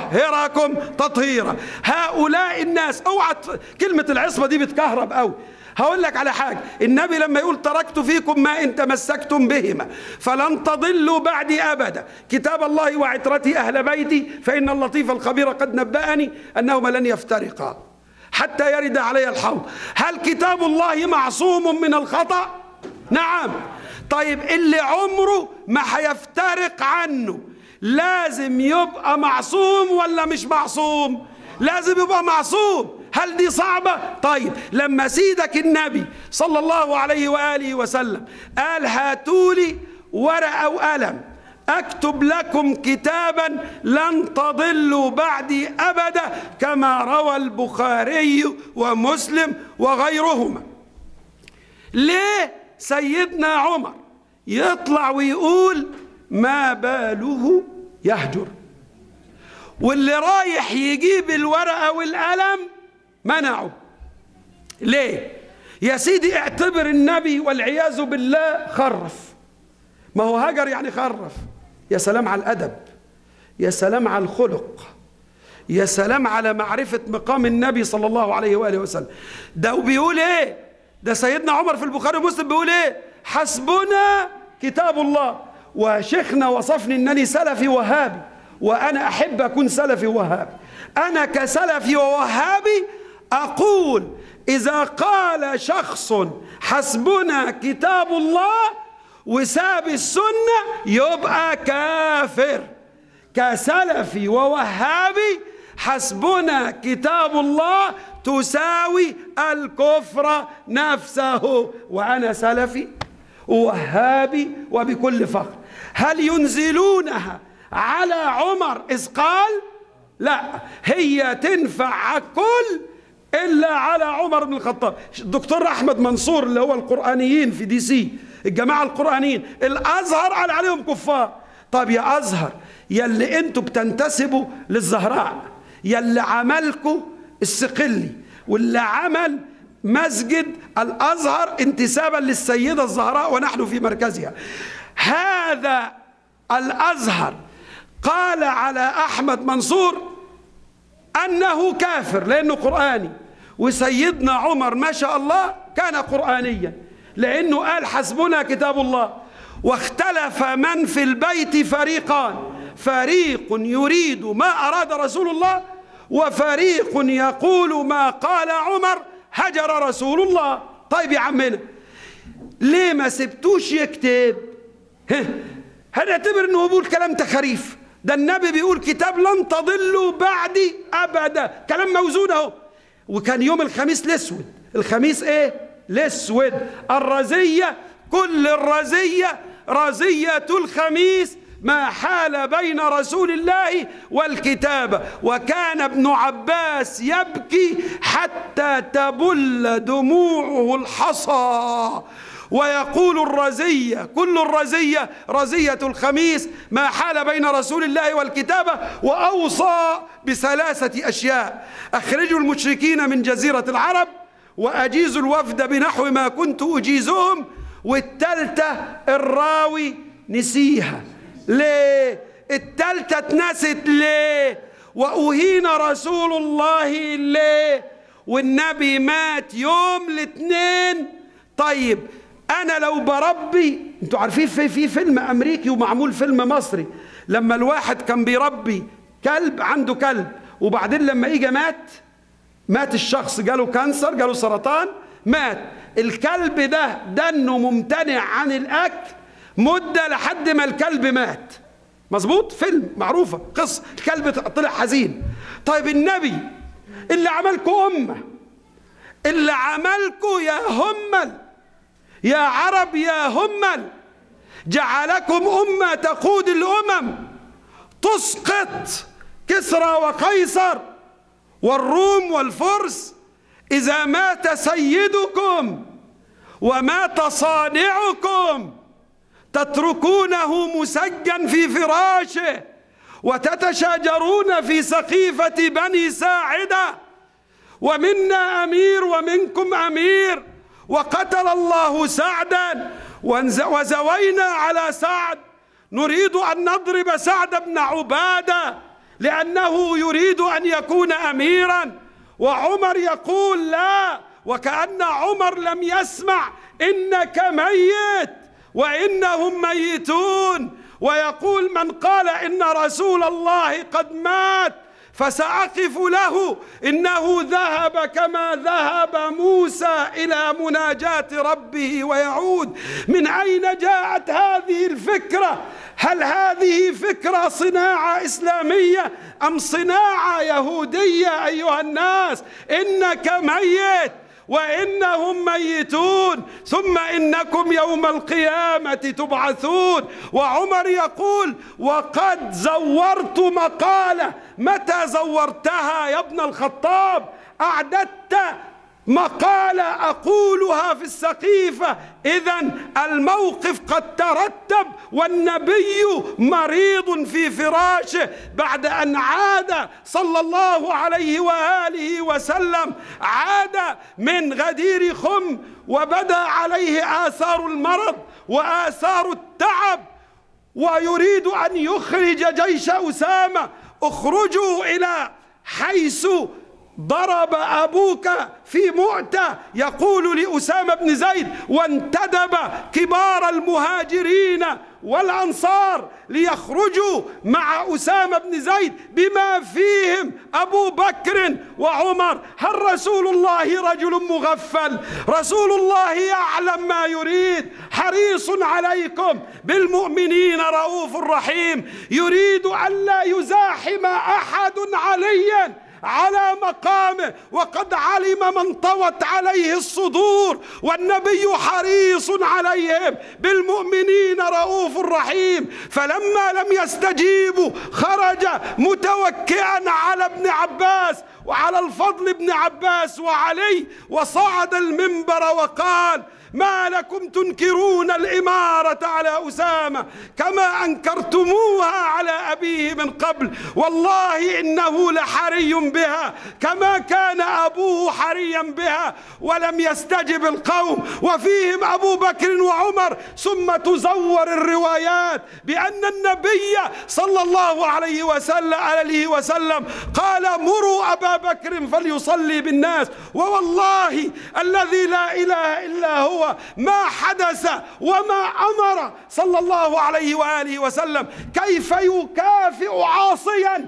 A: ويطهركم تطهيرا هؤلاء الناس اوعى كلمة العصمة دي بتكهرب قوي هقول لك على حاجة النبي لما يقول تركت فيكم ما إن تمسكتم بهما فلن تضلوا بعدي أبدا كتاب الله وعترتي أهل بيتي فإن اللطيف الخبير قد نبأني أنهما لن يفترقا حتى يرد علي الحوض هل كتاب الله معصوم من الخطأ نعم طيب اللي عمره ما هيفترق عنه لازم يبقى معصوم ولا مش معصوم لازم يبقى معصوم هل دي صعبة؟ طيب لما سيدك النبي صلى الله عليه وآله وسلم قال هاتولي ورقة وقلم أكتب لكم كتابا لن تضلوا بعدي أبدا كما روى البخاري ومسلم وغيرهما ليه سيدنا عمر يطلع ويقول ما باله يهجر واللي رايح يجيب الورقة والقلم منعه ليه يا سيدي اعتبر النبي والعياذ بالله خرف ما هو هجر يعني خرف يا سلام على الأدب يا سلام على الخلق يا سلام على معرفة مقام النبي صلى الله عليه وآله وسلم ده بيقول ايه ده سيدنا عمر في البخاري ومسلم بيقول ايه حسبنا كتاب الله وشيخنا وصفني انني سلفي وهابي وانا احب اكون سلفي وهابي انا كسلفي ووهابي اقول اذا قال شخص حسبنا كتاب الله وساب السنه يبقى كافر كسلفي ووهابي حسبنا كتاب الله تساوي الكفر نفسه وانا سلفي ووهابي وبكل فخر هل ينزلونها على عمر اذ قال لا هي تنفع على الكل الا على عمر بن الخطاب الدكتور احمد منصور اللي هو القرانيين في دي سي الجماعه القرانيين الازهر قال عليهم كفار طب يا ازهر يلي انتوا بتنتسبوا للزهراء يلي عملكوا السقلي واللي عمل مسجد الازهر انتسابا للسيده الزهراء ونحن في مركزها هذا الازهر قال على احمد منصور انه كافر لانه قراني وسيدنا عمر ما شاء الله كان قرانيا لانه قال حسبنا كتاب الله واختلف من في البيت فريقان فريق يريد ما اراد رسول الله وفريق يقول ما قال عمر هجر رسول الله طيب يا عمنا ليه ما سبتوش يكتب هنعتبر انه بيقول كلام تخريف ده النبي بيقول كتاب لن تضلوا بعدي ابدا كلام موزون اهو وكان يوم الخميس الاسود الخميس ايه الاسود الرزيه كل الرزيه رزيه الخميس ما حال بين رسول الله والكتابة وكان ابن عباس يبكي حتى تبل دموعه الحصى ويقول الرزية كل الرزية رزية الخميس ما حال بين رسول الله والكتابة وأوصى بثلاثة أشياء أخرجوا المشركين من جزيرة العرب وأجيزوا الوفد بنحو ما كنت أجيزهم والتالتة الراوي نسيها ليه التالتة اتنست ليه وأهين رسول الله ليه والنبي مات يوم الاثنين طيب انا لو بربي انتوا عارفين في في فيلم امريكي ومعمول فيلم مصري لما الواحد كان بيربي كلب عنده كلب وبعدين لما اجى مات مات الشخص جاله كانسر جاله سرطان مات الكلب ده دنه ممتنع عن الاكل مده لحد ما الكلب مات مظبوط فيلم معروفه قصه الكلب طلع حزين طيب النبي اللي عملكوا امه اللي عملكوا يا همل يا عرب يا همل جعلكم أمة تقود الأمم تسقط كسرى وقيصر والروم والفرس إذا مات سيدكم ومات صانعكم تتركونه مسجا في فراشه وتتشاجرون في سقيفة بني ساعدة ومنا أمير ومنكم أمير وقتل الله سعدا وزوينا على سعد نريد ان نضرب سعد بن عباده لانه يريد ان يكون اميرا وعمر يقول لا وكأن عمر لم يسمع إنك ميت وإنهم ميتون ويقول من قال إن رسول الله قد مات فسأقف له إنه ذهب كما ذهب موسى إلى مناجاة ربه ويعود من أين جاءت هذه الفكرة هل هذه فكرة صناعة إسلامية أم صناعة يهودية أيها الناس إنك ميت وانهم ميتون ثم انكم يوم القيامه تبعثون وعمر يقول وقد زورت مقاله متى زورتها يا ابن الخطاب اعددت مقالة أقولها في السقيفة إذا الموقف قد ترتب والنبي مريض في فراشه بعد أن عاد صلى الله عليه وآله وسلم عاد من غدير خم وبدا عليه آثار المرض وآثار التعب ويريد أن يخرج جيش أسامة اخرجوا إلى حيث ضرب أبوك في مؤتة يقول لأسامة بن زيد وانتدب كبار المهاجرين والأنصار ليخرجوا مع أسامة بن زيد بما فيهم أبو بكر وعمر هل رسول الله رجل مغفل رسول الله يعلم ما يريد حريص عليكم بالمؤمنين رؤوف رحيم يريد ألا يزاحم أحد عليا على مقامه وقد علم من طوت عليه الصدور والنبي حريص عليهم بالمؤمنين رؤوف رحيم فلما لم يستجيبوا خرج متوكئا على ابن عباس وعلى الفضل بن عباس وعلي وصعد المنبر وقال ما لكم تنكرون الإمارة على أسامة كما أنكرتموها على أبيه من قبل والله إنه لحري بها كما كان أبوه حريا بها ولم يستجب القوم وفيهم أبو بكر وعمر ثم تزور الروايات بأن النبي صلى الله عليه وسلم, عليه وسلم قال مروا أبا بكر فليصلي بالناس ووالله الذي لا إله إلا هو ما حدث وما امر صلى الله عليه واله وسلم كيف يكافئ عاصيا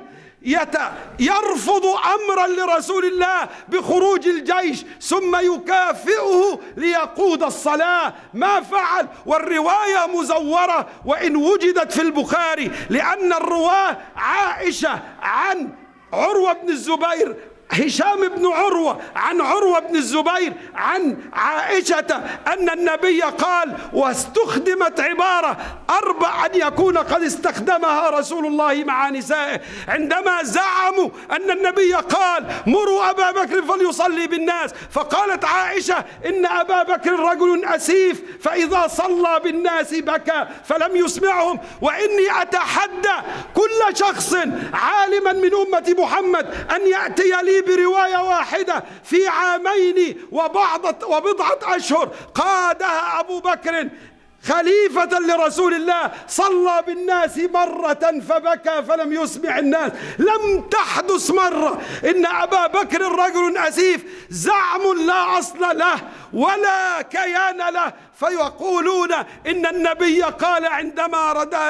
A: يرفض امرا لرسول الله بخروج الجيش ثم يكافئه ليقود الصلاه ما فعل والروايه مزوره وان وجدت في البخاري لان الرواه عائشه عن عروه بن الزبير هشام بن عروة عن عروة بن الزبير عن عائشة أن النبي قال واستخدمت عبارة أربع أن يكون قد استخدمها رسول الله مع نسائه عندما زعموا أن النبي قال مروا أبا بكر فليصلي بالناس فقالت عائشة إن أبا بكر رجل أسيف فإذا صلى بالناس بكى فلم يسمعهم وإني أتحدى كل شخص عالما من أمة محمد أن يأتي لي برواية واحدة في عامين وبعض وبضعة أشهر قادها أبو بكر خليفة لرسول الله صلى بالناس مرة فبكى فلم يسمع الناس لم تحدث مرة إن أبا بكر رجل أسيف زعم لا أصل له ولا كيان له فيقولون إن النبي قال عندما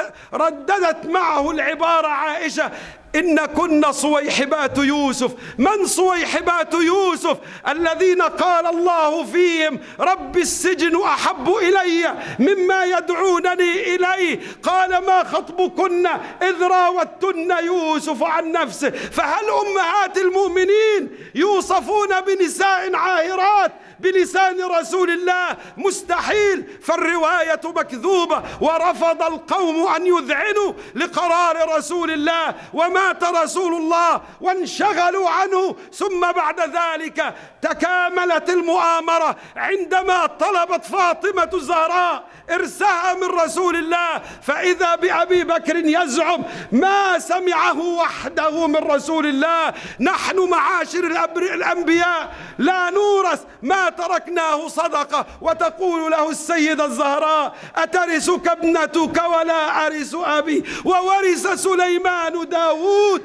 A: رددت معه العبارة عائشة إن كن صويحبات يوسف من صويحبات يوسف الذين قال الله فيهم رب السجن أحب إلي مما يدعونني إليه قال ما خطبكن إذ راوتن يوسف عن نفسه فهل أمهات المؤمنين يوصفون بنساء عاهرات بلسان رسول الله مستحيل فالرواية مكذوبة ورفض القوم أن يذعنوا لقرار رسول الله ومات رسول الله وانشغلوا عنه ثم بعد ذلك تكاملت المؤامرة عندما طلبت فاطمة الزهراء إرساها من رسول الله فإذا بأبي بكر يزعم ما سمعه وحده من رسول الله نحن معاشر الأنبياء لا نورث ما تركناه صدقة وتقول له السيدة الزهراء أترثك ابنتك ولا أرث أبي وورث سليمان داود اليهود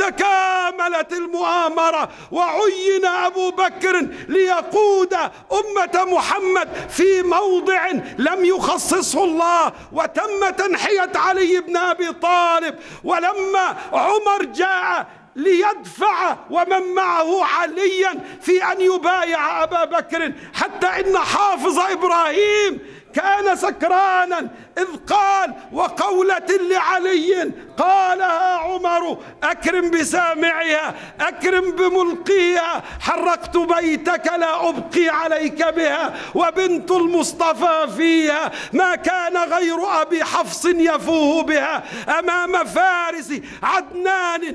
A: وتكاملت المؤامرة وعين أبو بكر ليقود أمة محمد في موضع لم يخصصه الله وتم تنحية علي بن أبي طالب ولما عمر جاء ليدفع ومن معه عليا في ان يبايع ابا بكر حتى ان حافظ ابراهيم كان سكرانا إذ قال وقولة لعلي قالها عمر أكرم بسامعها أكرم بملقيها حرقت بيتك لا أبقي عليك بها وبنت المصطفى فيها ما كان غير أبي حفص يفوه بها أمام فارس عدنان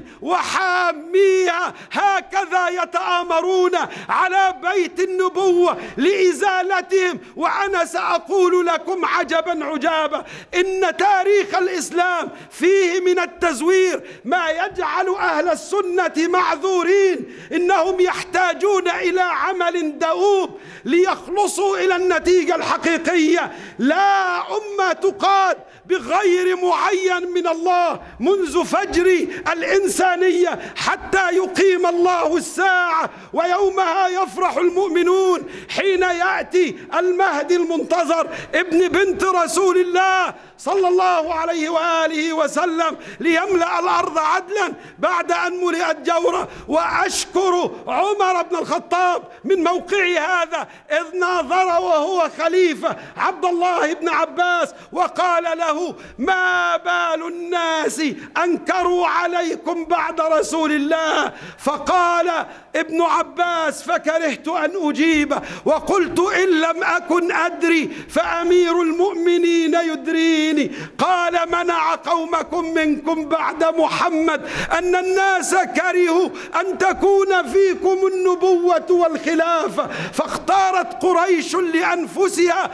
A: وحاميها هكذا يتآمرون على بيت النبوة لإزالتهم وأنا سأقول لكم عجبا عجابا إن تاريخ الإسلام فيه من التزوير ما يجعل أهل السنة معذورين إنهم يحتاجون إلى عمل دؤوب ليخلصوا إلى النتيجة الحقيقية لا أمة تقاد بغير معين من الله منذ فجر الإنسانية حتى يقيم الله الساعة ويومها يفرح المؤمنون حين يأتي المهدي المنتظر ابن بنت رسول الله صلى الله عليه وآله وسلم ليملأ الأرض عدلا بعد أن ملئت جورا وأشكر عمر بن الخطاب من موقعي هذا إذ ناظر وهو خليفة عبد الله بن عباس وقال له ما بال الناس أنكروا عليكم بعد رسول الله فقال ابن عباس فكرهت أن أجيب وقلت إن لم أكن أدري فأمير المؤمنين يدريني قال منع قومكم منكم بعد محمد أن الناس كرهوا أن تكون فيكم النبوة والخلافة فاختارت قريش لأنفسها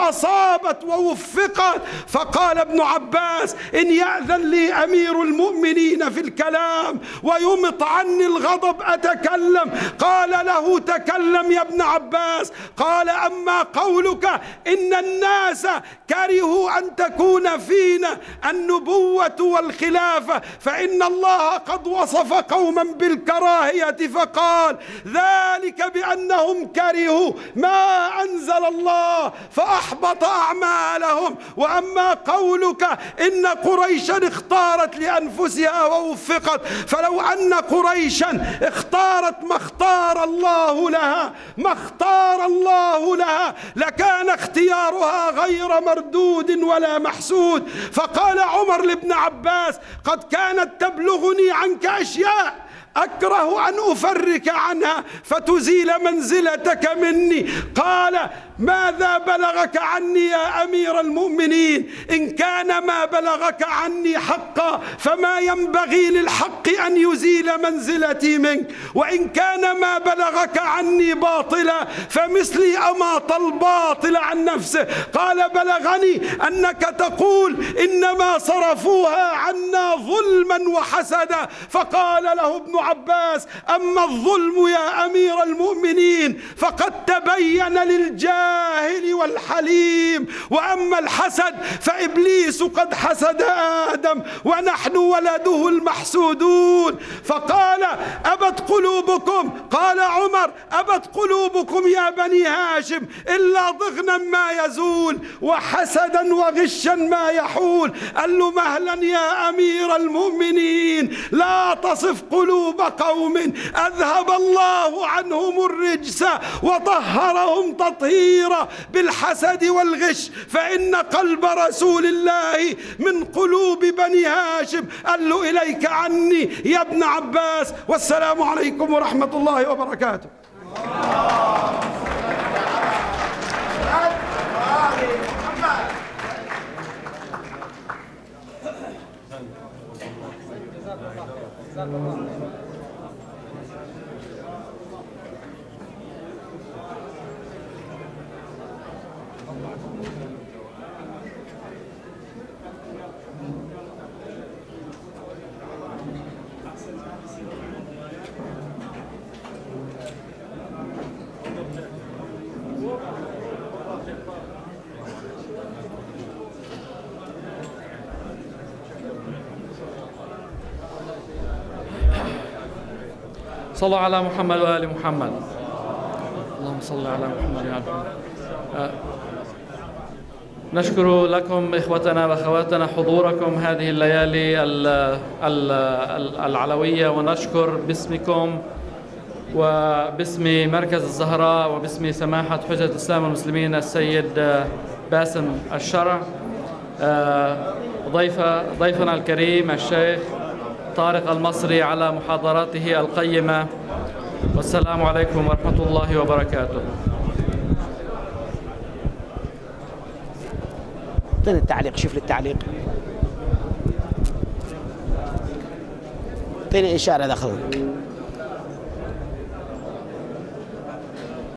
A: فأصابت ووفقت فقال ابن عباس إن يأذن لي أمير المؤمنين في الكلام ويمط عني الغضب أتكلم قال له تكلم يا ابن عباس قال أما قولك إن الناس كرهوا أن تكون فينا النبوة والخلافة فإن الله قد وصف قوما بالكراهية فقال ذلك بأنهم كرهوا ما أنزل الله فأحبط أعمالهم وأما قولك إن قريشا اختارت لأنفسها ووفقت فلو أن قريشا اختارت ما اختار الله لها ما اختار الله لها لكان اختيارها غير مردود ولا محسود فقال عمر لابن عباس قد كانت تبلغني عنك أشياء أكره أن أفرك عنها فتزيل منزلتك مني قال ماذا بلغك عني يا أمير المؤمنين إن كان ما بلغك عني حقا فما ينبغي للحق أن يزيل منزلتي منك وإن كان ما بلغك عني باطلا فمثلي أماط الباطل عن نفسه قال بلغني أنك تقول إنما صرفوها عنا ظلما وحسدا فقال له ابن عباس أما الظلم يا أمير المؤمنين فقد تبين للجاهل الجاهل والحليم واما الحسد فابليس قد حسد ادم ونحن ولده المحسودون فقال ابت قلوبكم قال عمر ابت قلوبكم يا بني هاشم الا ضغنا ما يزول وحسدا وغشا ما يحول قال له مهلا يا امير المؤمنين لا تصف قلوب قوم اذهب الله عنهم الرجس وطهرهم تطهيرا كثيرة بالحسد والغش فإن قلب رسول الله من قلوب بني هاشم قال له إليك عني يا ابن عباس والسلام عليكم ورحمة الله وبركاته
C: صلوا على محمد وآل محمد اللهم صل على محمد وآل محمد آه، نشكر لكم إخوتنا وأخواتنا حضوركم هذه الليالي ال- ال- ال- العلوية ونشكر باسمكم وباسم مركز الزهراء وباسم سماحة حجة الإسلام والمسلمين السيد آه، باسم الشرع آه، ضيف ضيفنا الكريم الشيخ طارق المصري على محاضرته القيمة والسلام عليكم ورحمة الله وبركاته
D: اعطيني التعليق شوف لي التعليق اعطيني اشاره دخل